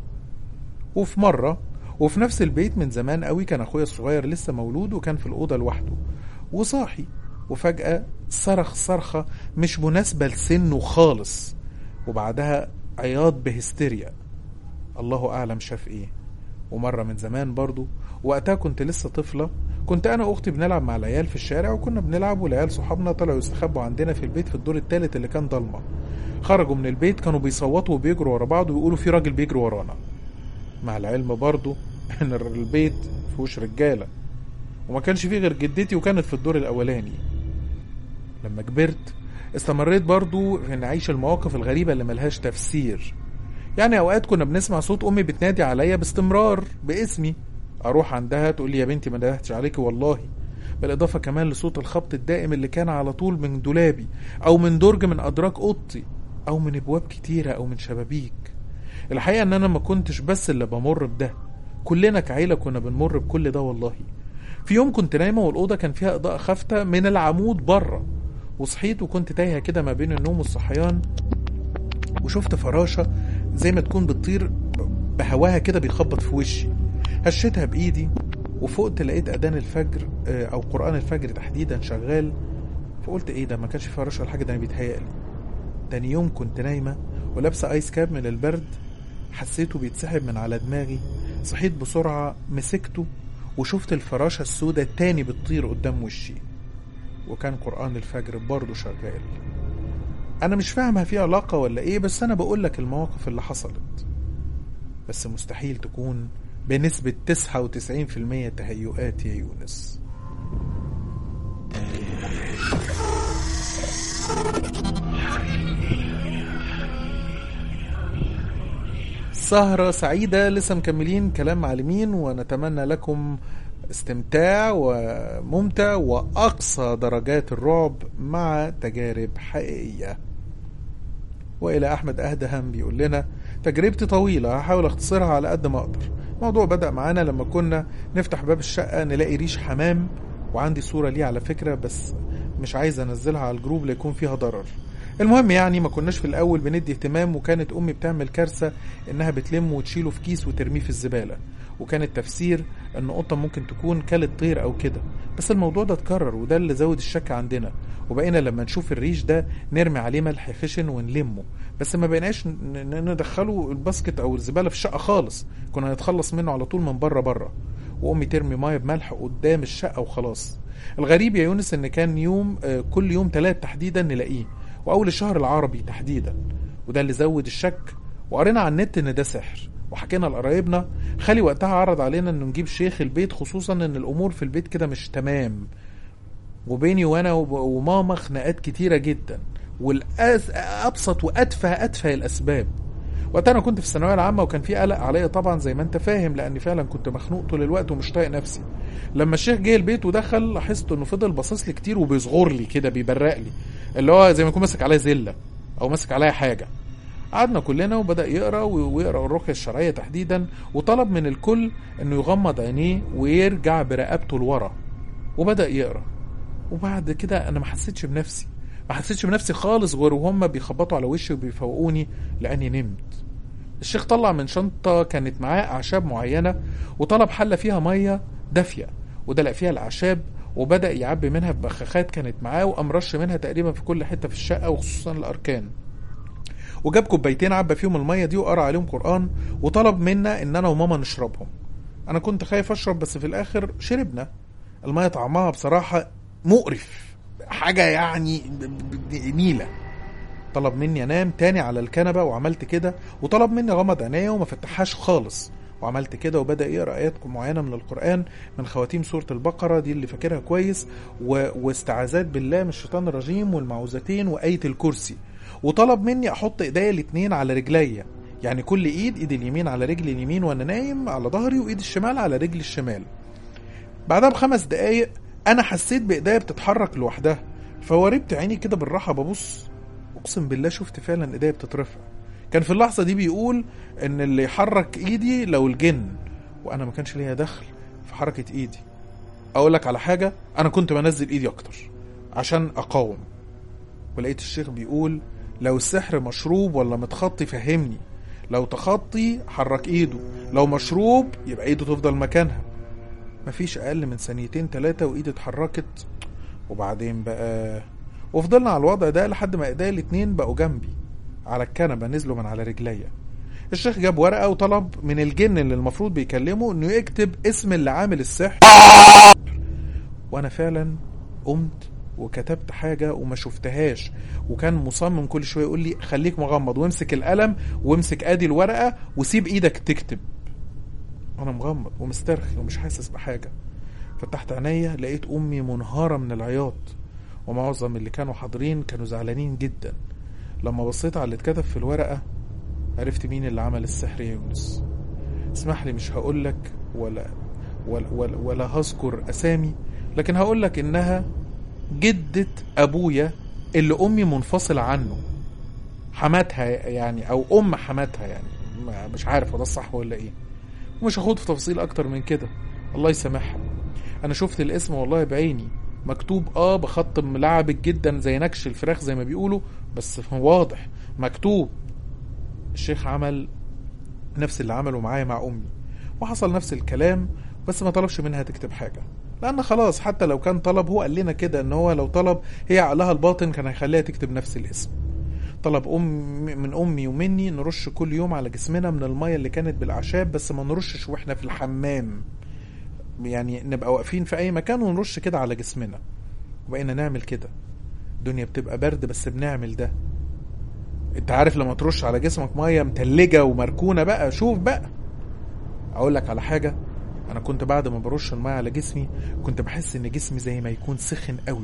وفي مره وفي نفس البيت من زمان قوي كان اخويا الصغير لسه مولود وكان في الاوضه لوحده وصاحي وفجاه صرخ صرخه مش مناسبه لسنه خالص وبعدها عياط بهستيريا الله اعلم شاف ايه ومرة من زمان برضو وقتها كنت لسه طفلة كنت أنا وأختي بنلعب مع العيال في الشارع وكنا بنلعب والعيال صحابنا طلعوا يستخبوا عندنا في البيت في الدور التالت اللي كان ضلمة خرجوا من البيت كانوا بيصوتوا وبيجروا ورا بعض ويقولوا في راجل بيجري ورانا مع العلم برضو إن البيت فيهوش رجالة وما كانش فيه غير جدتي وكانت في الدور الأولاني لما كبرت استمريت برضو في ان اعيش المواقف الغريبة اللي ملهاش تفسير يعني اوقات كنا بنسمع صوت امي بتنادي عليا باستمرار باسمي اروح عندها تقول لي يا بنتي ما ندهتش عليكي والله بالاضافه كمان لصوت الخبط الدائم اللي كان على طول من دولابي او من درج من ادراج اوضتي او من ابواب كتيره او من شبابيك الحقيقه ان انا ما كنتش بس اللي بمر بده كلنا كعيله كنا بنمر بكل ده والله في يوم كنت نايمه والاوضه كان فيها اضاءه خافته من العمود بره وصحيت وكنت تايهه كده ما بين النوم والصحيان وشفت فراشة زي ما تكون بتطير بهواها كده بيخبط في وشي هشيتها بإيدي وفقت لقيت أذان الفجر آه، أو قرآن الفجر تحديدا شغال فقلت إيه ده ما كانش في فراشة ولا حاجة ده أنا بيتهيألي تاني يوم كنت نايمة ولابسة آيس كاب من البرد حسيته بيتسحب من على دماغي صحيت بسرعة مسكته وشفت الفراشة السوداء تاني بتطير قدام وشي وكان قرآن الفجر برضه شغال انا مش فاهمها في علاقه ولا ايه بس انا بقول لك المواقف اللي حصلت بس مستحيل تكون بنسبة 99% تهيؤات يا يونس سهرة سعيدة لسه مكملين كلام معلمين ونتمنى لكم استمتاع وممتع وأقصى درجات الرعب مع تجارب حقيقية وإلى أحمد أهدهم بيقول لنا تجربتي طويلة هحاول أختصرها على قد ما أقدر الموضوع بدأ معانا لما كنا نفتح باب الشقة نلاقي ريش حمام وعندي صورة ليه على فكرة بس مش عايز أنزلها على الجروب ليكون فيها ضرر المهم يعني ما كناش في الأول بندي اهتمام وكانت أمي بتعمل كارثة إنها بتلمه وتشيله في كيس وترميه في الزبالة وكان التفسير ان قطه ممكن تكون كلت طير او كده بس الموضوع ده اتكرر وده اللي زود الشك عندنا وبقينا لما نشوف الريش ده نرمي عليه ملح خشن ونلمه بس ما بقيناش ن- ن- ندخله الباسكت او الزباله في الشقه خالص كنا نتخلص منه على طول من بره بره وامي ترمي ميه بملح قدام الشقه وخلاص الغريب يا يونس ان كان يوم آه، كل يوم تلات تحديدا نلاقيه واول الشهر العربي تحديدا وده اللي زود الشك وقرينا على النت ان ده سحر وحكينا لقرايبنا خالي وقتها عرض علينا انه نجيب شيخ البيت خصوصا ان الامور في البيت كده مش تمام وبيني وانا وب- وماما خناقات كتيره جدا والابسط واتفه اتفه الاسباب وقتها انا كنت في الثانويه العامه وكان في قلق عليا طبعا زي ما انت فاهم لاني فعلا كنت مخنوق طول الوقت ومش طايق نفسي لما الشيخ جه البيت ودخل لاحظت انه فضل باصص لي كتير وبيصغر لي كده بيبرق لي اللي هو زي ما يكون ماسك عليا زله او ماسك عليا حاجه قعدنا كلنا وبدا يقرا ويقرا الرقيه الشرعيه تحديدا وطلب من الكل انه يغمض عينيه ويرجع برقبته لورا وبدا يقرا وبعد كده انا ما حسيتش بنفسي ما حسيتش بنفسي خالص غير وهم بيخبطوا على وشي وبيفوقوني لاني نمت الشيخ طلع من شنطة كانت معاه أعشاب معينة وطلب حلة فيها مية دافية ودلق فيها الأعشاب وبدأ يعبي منها ببخاخات كانت معاه وقام رش منها تقريبا في كل حتة في الشقة وخصوصا الأركان وجاب كوبايتين عبى فيهم المية دي وقرا عليهم قرآن وطلب منا إن أنا وماما نشربهم أنا كنت خايف أشرب بس في الآخر شربنا المية طعمها بصراحة مقرف حاجة يعني نيلة طلب مني انام تاني على الكنبه وعملت كده وطلب مني غمض عينيا وما فتحهاش خالص وعملت كده وبدا يقرا ايات معينه من القران من خواتيم سوره البقره دي اللي فاكرها كويس و... واستعاذات بالله من الشيطان الرجيم والمعوذتين وايه الكرسي وطلب مني احط ايديا الاتنين على رجليا يعني كل ايد ايد اليمين على رجل اليمين وانا نايم على ظهري وايد الشمال على رجل الشمال بعدها بخمس دقايق انا حسيت بايديا بتتحرك لوحدها فوربت عيني كده بالراحه ببص اقسم بالله شفت فعلا ايديا بتترفع كان في اللحظه دي بيقول ان اللي يحرك ايدي لو الجن وانا ما كانش ليا دخل في حركه ايدي اقول لك على حاجه انا كنت بنزل ايدي اكتر عشان اقاوم ولقيت الشيخ بيقول لو السحر مشروب ولا متخطي فهمني لو تخطي حرك ايده لو مشروب يبقى ايده تفضل مكانها مفيش اقل من ثانيتين تلاتة وايدي اتحركت وبعدين بقى وفضلنا على الوضع ده لحد ما ايديا الاتنين بقوا جنبي على الكنبه نزلوا من على رجليا الشيخ جاب ورقه وطلب من الجن اللي المفروض بيكلمه انه يكتب اسم اللي عامل السحر وانا فعلا قمت وكتبت حاجه وما شفتهاش وكان مصمم كل شويه يقول لي خليك مغمض وامسك القلم وامسك ادي الورقه وسيب ايدك تكتب انا مغمض ومسترخي ومش حاسس بحاجه فتحت عينيا لقيت امي منهاره من العياط ومعظم اللي كانوا حاضرين كانوا زعلانين جدا لما بصيت على اللي اتكتب في الورقة عرفت مين اللي عمل السحر يا يونس اسمح لي مش هقولك ولا ولا, ولا, ولا هذكر أسامي لكن هقولك إنها جدة أبويا اللي أمي منفصلة عنه حماتها يعني أو أم حماتها يعني مش عارف ده الصح ولا إيه ومش هاخد في تفاصيل أكتر من كده الله يسامحها أنا شفت الاسم والله بعيني مكتوب اه بخط ملعبك جدا زي نكش الفراخ زي ما بيقولوا بس واضح مكتوب الشيخ عمل نفس اللي عمله معايا مع امي وحصل نفس الكلام بس ما طلبش منها تكتب حاجه لان خلاص حتى لو كان طلب هو قال لنا كده ان هو لو طلب هي عقلها الباطن كان هيخليها تكتب نفس الاسم طلب أم من امي ومني نرش كل يوم على جسمنا من الميه اللي كانت بالاعشاب بس ما نرشش واحنا في الحمام يعني نبقى واقفين في اي مكان ونرش كده على جسمنا وبقينا نعمل كده الدنيا بتبقى برد بس بنعمل ده انت عارف لما ترش على جسمك ميه متلجه ومركونه بقى شوف بقى اقول لك على حاجه انا كنت بعد ما برش الميه على جسمي كنت بحس ان جسمي زي ما يكون سخن قوي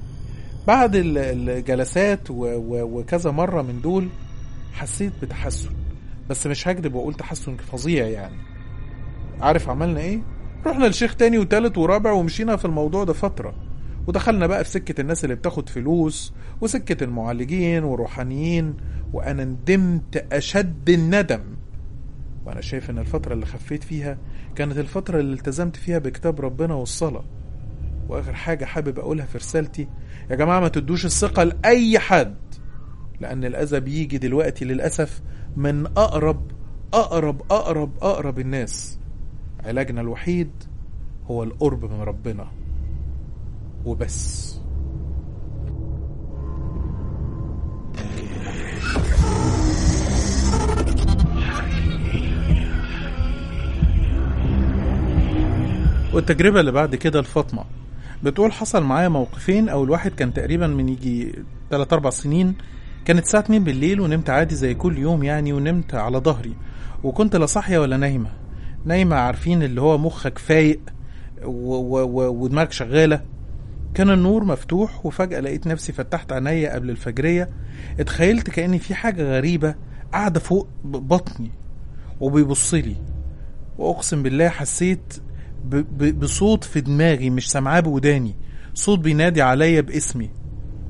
بعد الجلسات وكذا مره من دول حسيت بتحسن بس مش هكدب واقول تحسن فظيع يعني عارف عملنا ايه رحنا لشيخ تاني وتالت ورابع ومشينا في الموضوع ده فترة ودخلنا بقى في سكة الناس اللي بتاخد فلوس وسكة المعالجين والروحانيين وأنا ندمت أشد الندم وأنا شايف إن الفترة اللي خفيت فيها كانت الفترة اللي التزمت فيها بكتاب ربنا والصلاة وآخر حاجة حابب أقولها في رسالتي يا جماعة ما تدوش الثقة لأي حد لأن الأذى بيجي دلوقتي للأسف من أقرب أقرب أقرب أقرب الناس علاجنا الوحيد هو القرب من ربنا وبس والتجربة اللي بعد كده لفاطمة بتقول حصل معايا موقفين او الواحد كان تقريبا من يجي 3 4 سنين كانت الساعة 2 بالليل ونمت عادي زي كل يوم يعني ونمت على ظهري وكنت لا صاحية ولا نايمة نايمة عارفين اللي هو مخك فايق ودماغك شغالة كان النور مفتوح وفجأة لقيت نفسي فتحت عينيا قبل الفجرية اتخيلت كأن في حاجة غريبة قاعدة فوق بطني وبيبصلي وأقسم بالله حسيت بصوت في دماغي مش سامعاه بوداني صوت بينادي عليا باسمي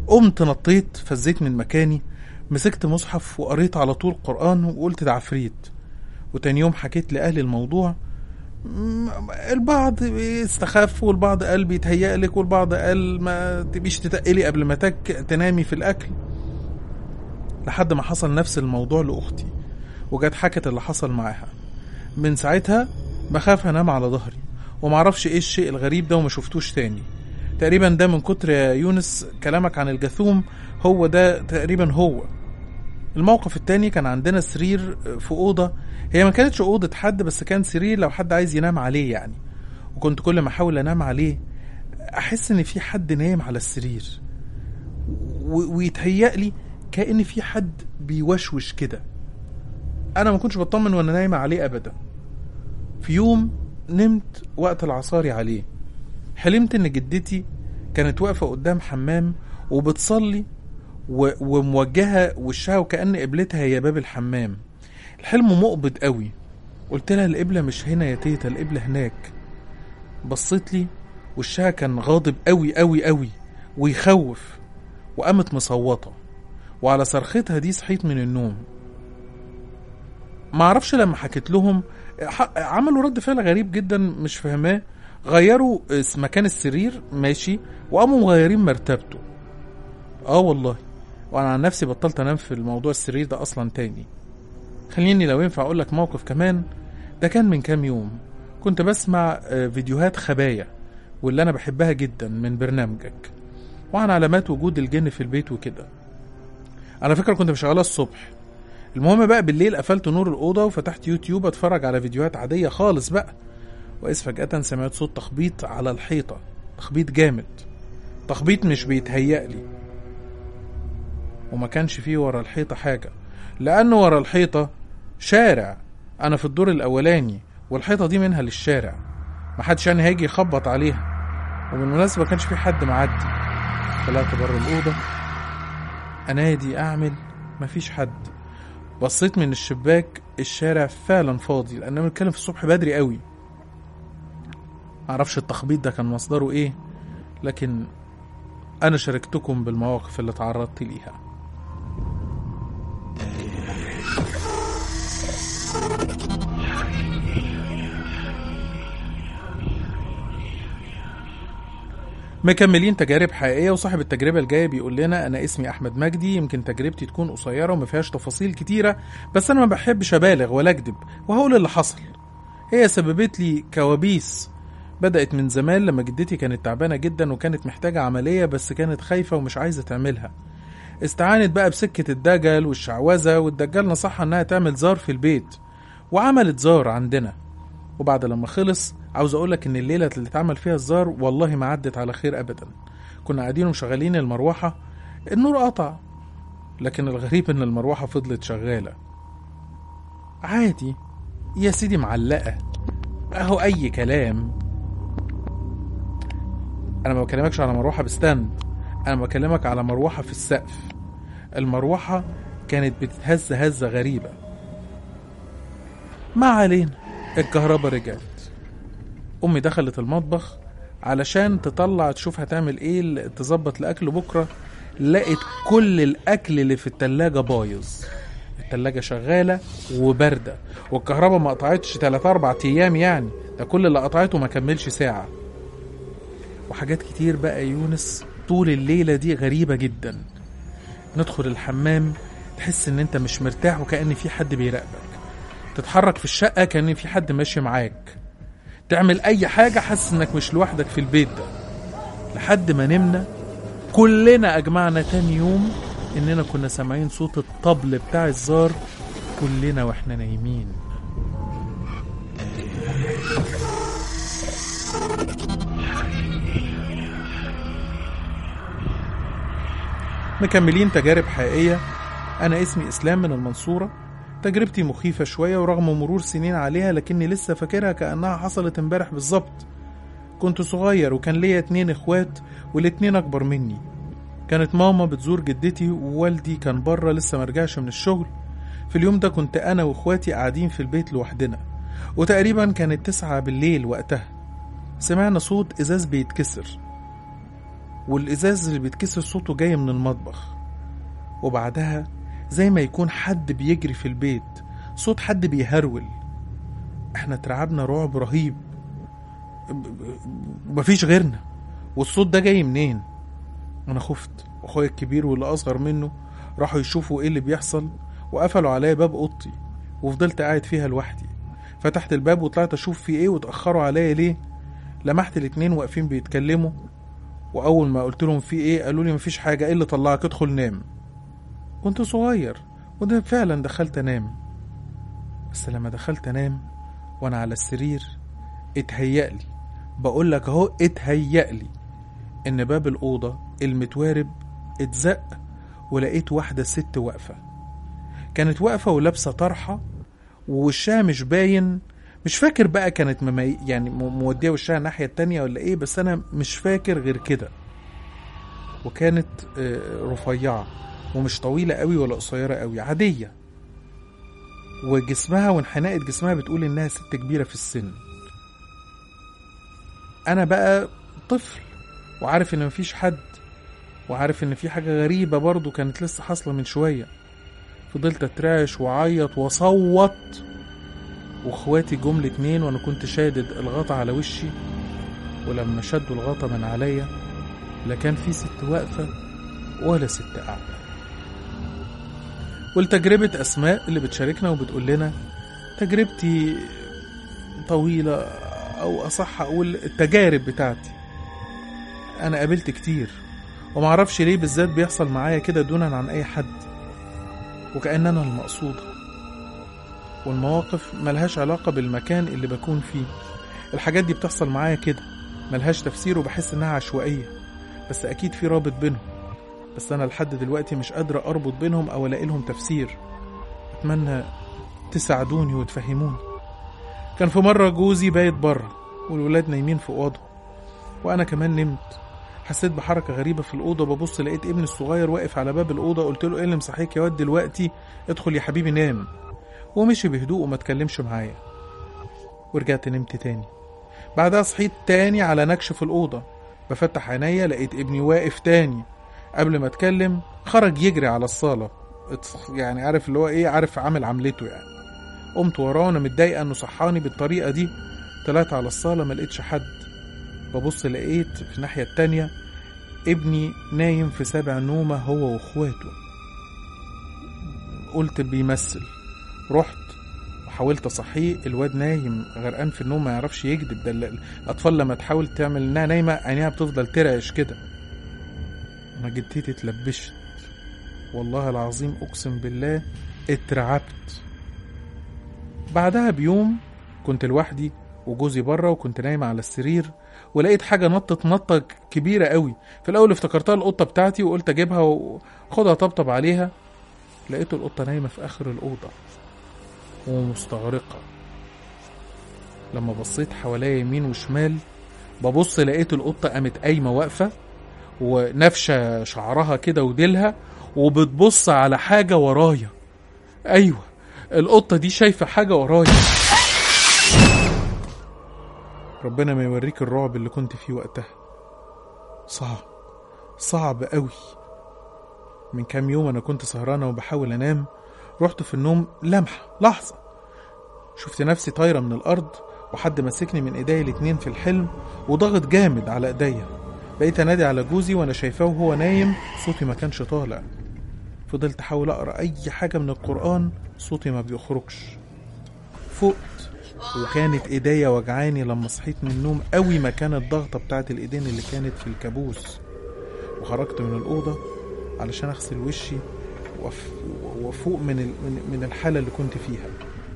قمت نطيت فزيت من مكاني مسكت مصحف وقريت على طول قرآن وقلت ده عفريت وتاني يوم حكيت لأهلي الموضوع م- البعض استخف والبعض قال بيتهيألك والبعض قال ما تبيش تتقلي قبل ما تك تنامي في الأكل لحد ما حصل نفس الموضوع لأختي وجت حكت اللي حصل معاها من ساعتها بخاف انام على ظهري ومعرفش ايه الشيء الغريب ده وما شفتوش تاني تقريبا ده من كتر يا يونس كلامك عن الجاثوم هو ده تقريبا هو الموقف التاني كان عندنا سرير في أوضة هي ما كانتش أوضة حد بس كان سرير لو حد عايز ينام عليه يعني وكنت كل ما أحاول أنام عليه أحس إن في حد نايم على السرير و- ويتهيألي كأن في حد بيوشوش كده أنا ما كنتش بطمن وأنا نايمة عليه أبدا في يوم نمت وقت العصاري عليه حلمت إن جدتي كانت واقفة قدام حمام وبتصلي و... وموجهة وشها وكأن قبلتها هي باب الحمام الحلم مقبض قوي قلت لها القبلة مش هنا يا تيتا القبلة هناك بصيت لي وشها كان غاضب قوي قوي قوي ويخوف وقامت مصوتة وعلى صرختها دي صحيت من النوم معرفش لما حكيت لهم ح- عملوا رد فعل غريب جدا مش فاهماه غيروا اس- مكان السرير ماشي وقاموا مغيرين مرتبته اه والله وانا عن نفسي بطلت انام في الموضوع السرير ده اصلا تاني خليني لو ينفع اقول لك موقف كمان ده كان من كام يوم كنت بسمع آه، فيديوهات خبايا واللي انا بحبها جدا من برنامجك وعن علامات وجود الجن في البيت وكده على فكره كنت مشغلها الصبح المهم بقى بالليل قفلت نور الاوضه وفتحت يوتيوب اتفرج على فيديوهات عاديه خالص بقى واذ فجاه سمعت صوت تخبيط على الحيطه تخبيط جامد تخبيط مش بيتهيألي وما كانش فيه ورا الحيطة حاجة لأن ورا الحيطة شارع أنا في الدور الأولاني والحيطة دي منها للشارع محدش يعني هيجي يخبط عليها وبالمناسبة ما كانش في حد معدي طلعت بره الأوضة أنادي أعمل مفيش حد بصيت من الشباك الشارع فعلا فاضي لأننا بنتكلم في الصبح بدري قوي معرفش التخبيط ده كان مصدره ايه لكن أنا شاركتكم بالمواقف اللي تعرضت ليها مكملين تجارب حقيقية وصاحب التجربة الجاية بيقول لنا أنا اسمي أحمد مجدي يمكن تجربتي تكون قصيرة وما فيهاش تفاصيل كتيرة بس أنا ما بحبش أبالغ ولا أكذب وهقول اللي حصل هي سببت لي كوابيس بدأت من زمان لما جدتي كانت تعبانة جدا وكانت محتاجة عملية بس كانت خايفة ومش عايزة تعملها استعانت بقى بسكة الدجل والشعوذة والدجال نصحها انها تعمل زار في البيت وعملت زار عندنا وبعد لما خلص عاوز اقولك ان الليلة اللي اتعمل فيها الزار والله ما عدت على خير ابدا كنا قاعدين ومشغلين المروحة النور قطع لكن الغريب ان المروحة فضلت شغالة عادي يا سيدي معلقة اهو اي كلام انا ما بكلمكش على مروحه بستاند انا بكلمك على مروحه في السقف المروحه كانت بتتهز هزه غريبه ما علينا الكهرباء رجعت امي دخلت المطبخ علشان تطلع تشوف هتعمل ايه ل- تظبط الاكل بكره لقت كل الاكل اللي في التلاجة بايظ التلاجة شغالة وباردة والكهرباء ما قطعتش 3 4 ايام يعني ده كل اللي قطعته ما كملش ساعة وحاجات كتير بقى يونس طول الليلة دي غريبة جدا ندخل الحمام تحس ان انت مش مرتاح وكأن في حد بيراقبك تتحرك في الشقة كأن في حد ماشي معاك تعمل اي حاجة حاسس انك مش لوحدك في البيت ده لحد ما نمنا كلنا اجمعنا تاني يوم اننا كنا سامعين صوت الطبل بتاع الزار كلنا واحنا نايمين مكملين تجارب حقيقية أنا اسمي إسلام من المنصورة تجربتي مخيفة شوية ورغم مرور سنين عليها لكني لسه فاكرها كأنها حصلت امبارح بالظبط كنت صغير وكان ليا اتنين اخوات والاتنين أكبر مني كانت ماما بتزور جدتي ووالدي كان بره لسه مرجعش من الشغل في اليوم ده كنت أنا واخواتي قاعدين في البيت لوحدنا وتقريبا كانت تسعة بالليل وقتها سمعنا صوت إزاز بيتكسر والإزاز اللي بيتكسر صوته جاي من المطبخ وبعدها زي ما يكون حد بيجري في البيت صوت حد بيهرول احنا اترعبنا رعب رهيب ب- ب- مفيش غيرنا والصوت ده جاي منين انا خفت واخويا الكبير واللي اصغر منه راحوا يشوفوا ايه اللي بيحصل وقفلوا عليا باب اوضتي وفضلت قاعد فيها لوحدي فتحت الباب وطلعت اشوف في ايه واتاخروا عليا ليه لمحت الاتنين واقفين بيتكلموا واول ما قلت لهم في ايه قالوا لي مفيش حاجه ايه اللي طلعك ادخل نام كنت صغير وده فعلا دخلت انام بس لما دخلت انام وانا على السرير اتهيألي بقول لك اهو اتهيألي ان باب الاوضه المتوارب اتزق ولقيت واحده ست واقفه كانت واقفه ولابسه طرحه ووشها مش باين مش فاكر بقى كانت ممي... يعني م- موديه وشها الناحيه التانية ولا ايه بس انا مش فاكر غير كده وكانت آه، رفيعه ومش طويله قوي ولا قصيره قوي عاديه وجسمها وانحناءة جسمها بتقول انها ست كبيره في السن انا بقى طفل وعارف ان مفيش حد وعارف ان في حاجه غريبه برضو كانت لسه حاصله من شويه فضلت اترعش واعيط واصوت واخواتي جم لي اتنين وانا كنت شادد الغطا على وشي ولما شدوا الغطا من عليا لا كان في ست واقفه ولا ست قاعده ولتجربة أسماء اللي بتشاركنا وبتقول لنا تجربتي طويلة أو أصح أقول التجارب بتاعتي أنا قابلت كتير ومعرفش ليه بالذات بيحصل معايا كده دونا عن أي حد وكأن أنا المقصودة والمواقف ملهاش علاقة بالمكان اللي بكون فيه الحاجات دي بتحصل معايا كده ملهاش تفسير وبحس إنها عشوائية بس أكيد في رابط بينهم بس أنا لحد دلوقتي مش قادرة أربط بينهم أو ألاقي لهم تفسير أتمنى تساعدوني وتفهموني كان في مرة جوزي بايت بره والولاد نايمين في أوضه وأنا كمان نمت حسيت بحركة غريبة في الأوضة ببص لقيت ابني الصغير واقف على باب الأوضة قلت له إيه اللي مصحيك يا واد دلوقتي ادخل يا حبيبي نام ومشي بهدوء وما اتكلمش معايا ورجعت نمت تاني بعدها صحيت تاني على نكش في الأوضة بفتح عينيا لقيت ابني واقف تاني قبل ما اتكلم خرج يجري على الصالة ات- يعني عارف اللي هو ايه عارف عامل عملته يعني قمت وراه وانا متضايقه انه صحاني بالطريقه دي طلعت على الصاله ما لقيتش حد ببص لقيت في الناحيه التانية ابني نايم في سابع نومه هو واخواته قلت بيمثل رحت وحاولت اصحيه الواد نايم غرقان في النوم ما يعرفش يكذب ده ال- الاطفال لما تحاول تعمل انها نايمه عينيها بتفضل ترعش كده انا جدتي اتلبشت والله العظيم اقسم بالله اترعبت بعدها بيوم كنت لوحدي وجوزي بره وكنت نايم على السرير ولقيت حاجه نطت نطه كبيره قوي في الاول افتكرتها القطه بتاعتي وقلت اجيبها واخدها طبطب عليها لقيت القطه نايمه في اخر الاوضه ومستغرقه لما بصيت حواليا يمين وشمال ببص لقيت القطه قامت قايمه واقفه ونفشه شعرها كده وديلها وبتبص على حاجه ورايا ايوه القطه دي شايفه حاجه ورايا ربنا ما يوريك الرعب اللي كنت فيه وقتها صعب صعب قوي من كام يوم انا كنت سهرانه وبحاول انام رحت في النوم لمحه لحظه شفت نفسي طايره من الارض وحد ماسكني من ايديا الاتنين في الحلم وضغط جامد على ايديا بقيت انادي على جوزي وانا شايفاه وهو نايم صوتي ما كانش طالع فضلت احاول اقرا اي حاجه من القران صوتي ما بيخرجش فقت وكانت ايديا وجعاني لما صحيت من النوم قوي مكان الضغطه بتاعت الايدين اللي كانت في الكابوس وخرجت من الاوضه علشان اغسل وشي وأف- وافوق من ال- من- من الحاله اللي كنت فيها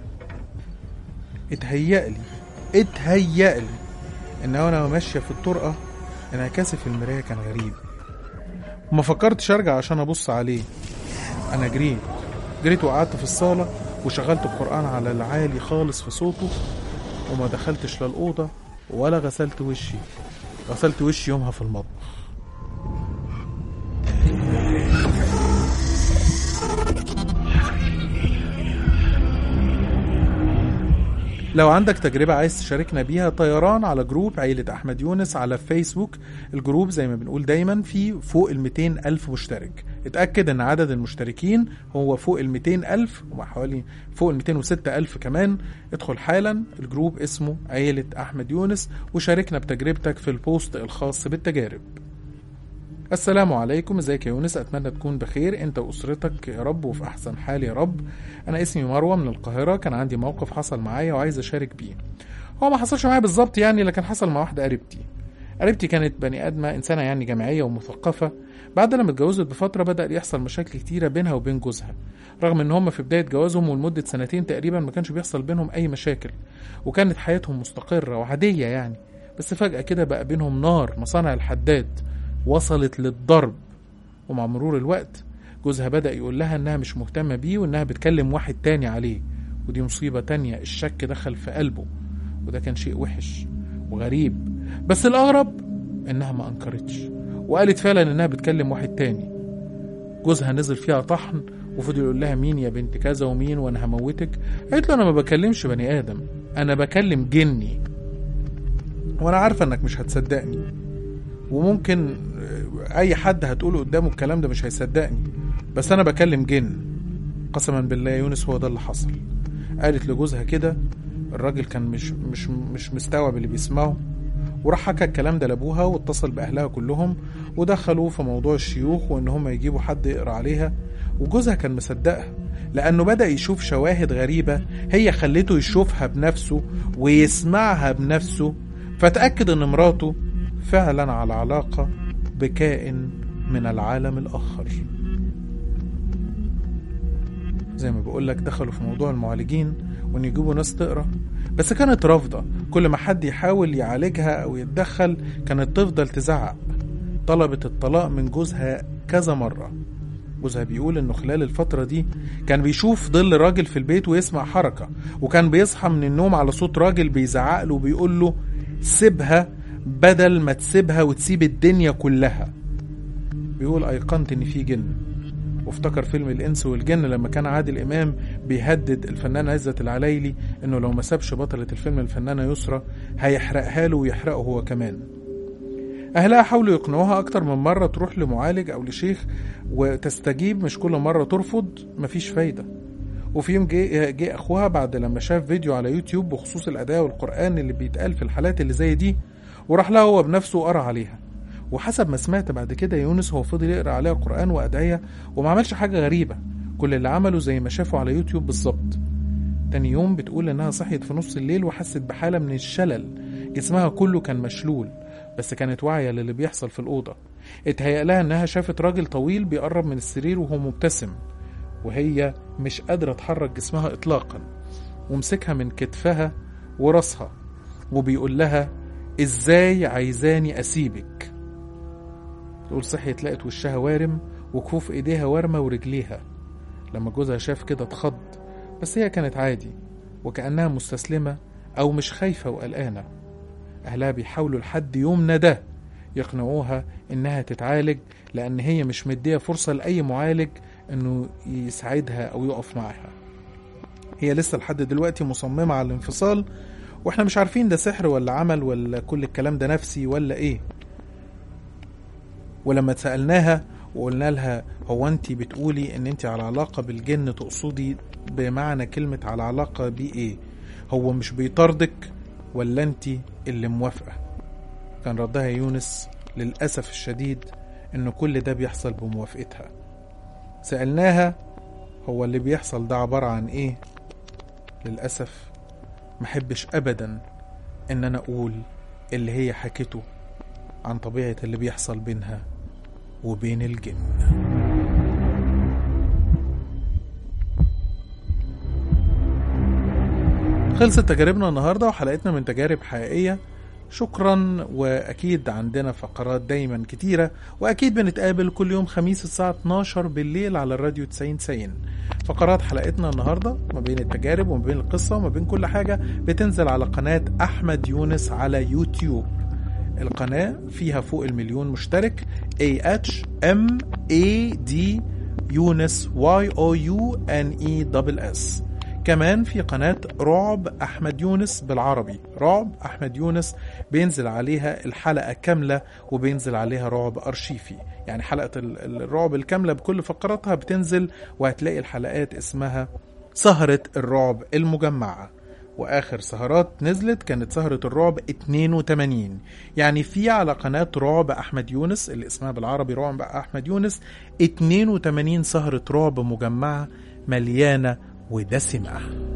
اتهيألي اتهيألي ان وانا ماشيه في الطرقه انعكاسي في المرايه كان غريب وما فكرتش ارجع عشان ابص عليه انا جريت جريت وقعدت في الصاله وشغلت القران على العالي خالص في صوته وما دخلتش لا الاوضه ولا غسلت وشي غسلت وشي يومها في المطبخ لو عندك تجربة عايز تشاركنا بيها طيران على جروب عيلة أحمد يونس على فيسبوك الجروب زي ما بنقول دايما فيه فوق ال 200 ألف مشترك اتأكد أن عدد المشتركين هو فوق ال 200 ألف وحوالي فوق ال 206 ألف كمان ادخل حالا الجروب اسمه عيلة أحمد يونس وشاركنا بتجربتك في البوست الخاص بالتجارب السلام عليكم ازيك يا يونس اتمنى تكون بخير انت واسرتك يا رب وفي احسن حال يا رب انا اسمي مروه من القاهره كان عندي موقف حصل معايا وعايز اشارك بيه هو ما حصلش معايا بالظبط يعني لكن حصل مع واحده قريبتي قريبتي كانت بني ادمه انسانه يعني جامعيه ومثقفه بعد لما اتجوزت بفتره بدا يحصل مشاكل كتيره بينها وبين جوزها رغم ان هم في بدايه جوازهم ولمده سنتين تقريبا ما كانش بيحصل بينهم اي مشاكل وكانت حياتهم مستقره وعاديه يعني بس فجاه كده بقى بينهم نار مصانع الحداد وصلت للضرب ومع مرور الوقت جوزها بدأ يقول لها إنها مش مهتمة بيه وإنها بتكلم واحد تاني عليه ودي مصيبة تانية الشك دخل في قلبه وده كان شيء وحش وغريب بس الأغرب إنها ما أنكرتش وقالت فعلا إنها بتكلم واحد تاني جوزها نزل فيها طحن وفضل يقول لها مين يا بنت كذا ومين وانا هموتك قالت له انا ما بكلمش بني ادم انا بكلم جني وانا عارفه انك مش هتصدقني وممكن اي حد هتقوله قدامه الكلام ده مش هيصدقني بس انا بكلم جن قسما بالله يا يونس هو ده اللي حصل قالت لجوزها كده الراجل كان مش مش مش مستوعب اللي بيسمعه وراح حكى الكلام ده لابوها واتصل باهلها كلهم ودخلوا في موضوع الشيوخ وان هم يجيبوا حد يقرا عليها وجوزها كان مصدقها لانه بدا يشوف شواهد غريبه هي خلته يشوفها بنفسه ويسمعها بنفسه فتاكد ان مراته فعلا على علاقه بكائن من العالم الآخر زي ما بقولك دخلوا في موضوع المعالجين وان يجيبوا ناس تقرا بس كانت رافضة كل ما حد يحاول يعالجها أو يتدخل كانت تفضل تزعق طلبت الطلاق من جوزها كذا مرة جوزها بيقول انه خلال الفترة دي كان بيشوف ظل راجل في البيت ويسمع حركة وكان بيصحى من النوم على صوت راجل بيزعق له وبيقول له سيبها بدل ما تسيبها وتسيب الدنيا كلها بيقول أيقنت إن في جن وافتكر فيلم الإنس والجن لما كان عادل إمام بيهدد الفنانة عزت العلايلي إنه لو ما سابش بطلة الفيلم الفنانة يسرى هيحرقها له ويحرقه هو كمان أهلها حاولوا يقنعوها أكتر من مرة تروح لمعالج أو لشيخ وتستجيب مش كل مرة ترفض مفيش فايدة وفي يوم جه جه أخوها بعد لما شاف فيديو على يوتيوب بخصوص الأداء والقرآن اللي بيتقال في الحالات اللي زي دي وراح لها هو بنفسه وقرا عليها وحسب ما سمعت بعد كده يونس هو فضل يقرا عليها قرآن وأدعية وما عملش حاجة غريبة كل اللي عمله زي ما شافه على يوتيوب بالظبط تاني يوم بتقول إنها صحيت في نص الليل وحست بحالة من الشلل جسمها كله كان مشلول بس كانت واعية للي بيحصل في الأوضة اتهيأ لها إنها شافت راجل طويل بيقرب من السرير وهو مبتسم وهي مش قادرة تحرك جسمها إطلاقا ومسكها من كتفها وراسها وبيقول لها ازاي عايزاني اسيبك تقول صحيت لقت وشها وارم وكفوف ايديها وارمه ورجليها لما جوزها شاف كده اتخض بس هي كانت عادي وكأنها مستسلمة أو مش خايفة وقلقانة أهلها بيحاولوا لحد يومنا ده يقنعوها إنها تتعالج لأن هي مش مدية فرصة لأي معالج إنه يساعدها أو يقف معاها هي لسه لحد دلوقتي مصممة على الانفصال واحنا مش عارفين ده سحر ولا عمل ولا كل الكلام ده نفسي ولا ايه ولما اتسألناها وقلنا لها هو انت بتقولي ان انت على علاقة بالجن تقصدي بمعنى كلمة على علاقة بيه ايه هو مش بيطاردك ولا انت اللي موافقة كان ردها يونس للأسف الشديد ان كل ده بيحصل بموافقتها سألناها هو اللي بيحصل ده عبارة عن ايه للأسف محبش أبدا إن أنا أقول اللي هي حكته عن طبيعة اللي بيحصل بينها وبين الجن خلصت تجاربنا النهاردة وحلقتنا من تجارب حقيقية شكرا واكيد عندنا فقرات دايما كتيرة واكيد بنتقابل كل يوم خميس الساعة 12 بالليل على الراديو 90 90 فقرات حلقتنا النهاردة ما بين التجارب وما بين القصة وما بين كل حاجة بتنزل على قناة احمد يونس على يوتيوب القناة فيها فوق المليون مشترك A H M A D يونس Y O U N E S S كمان في قناة رعب أحمد يونس بالعربي رعب أحمد يونس بينزل عليها الحلقة كاملة وبينزل عليها رعب أرشيفي يعني حلقة ال- الرعب الكاملة بكل فقراتها بتنزل وهتلاقي الحلقات اسمها سهرة الرعب المجمعة واخر سهرات نزلت كانت سهرة الرعب 82 يعني في على قناة رعب احمد يونس اللي اسمها بالعربي رعب احمد يونس 82 سهرة رعب مجمعة مليانة ودسمة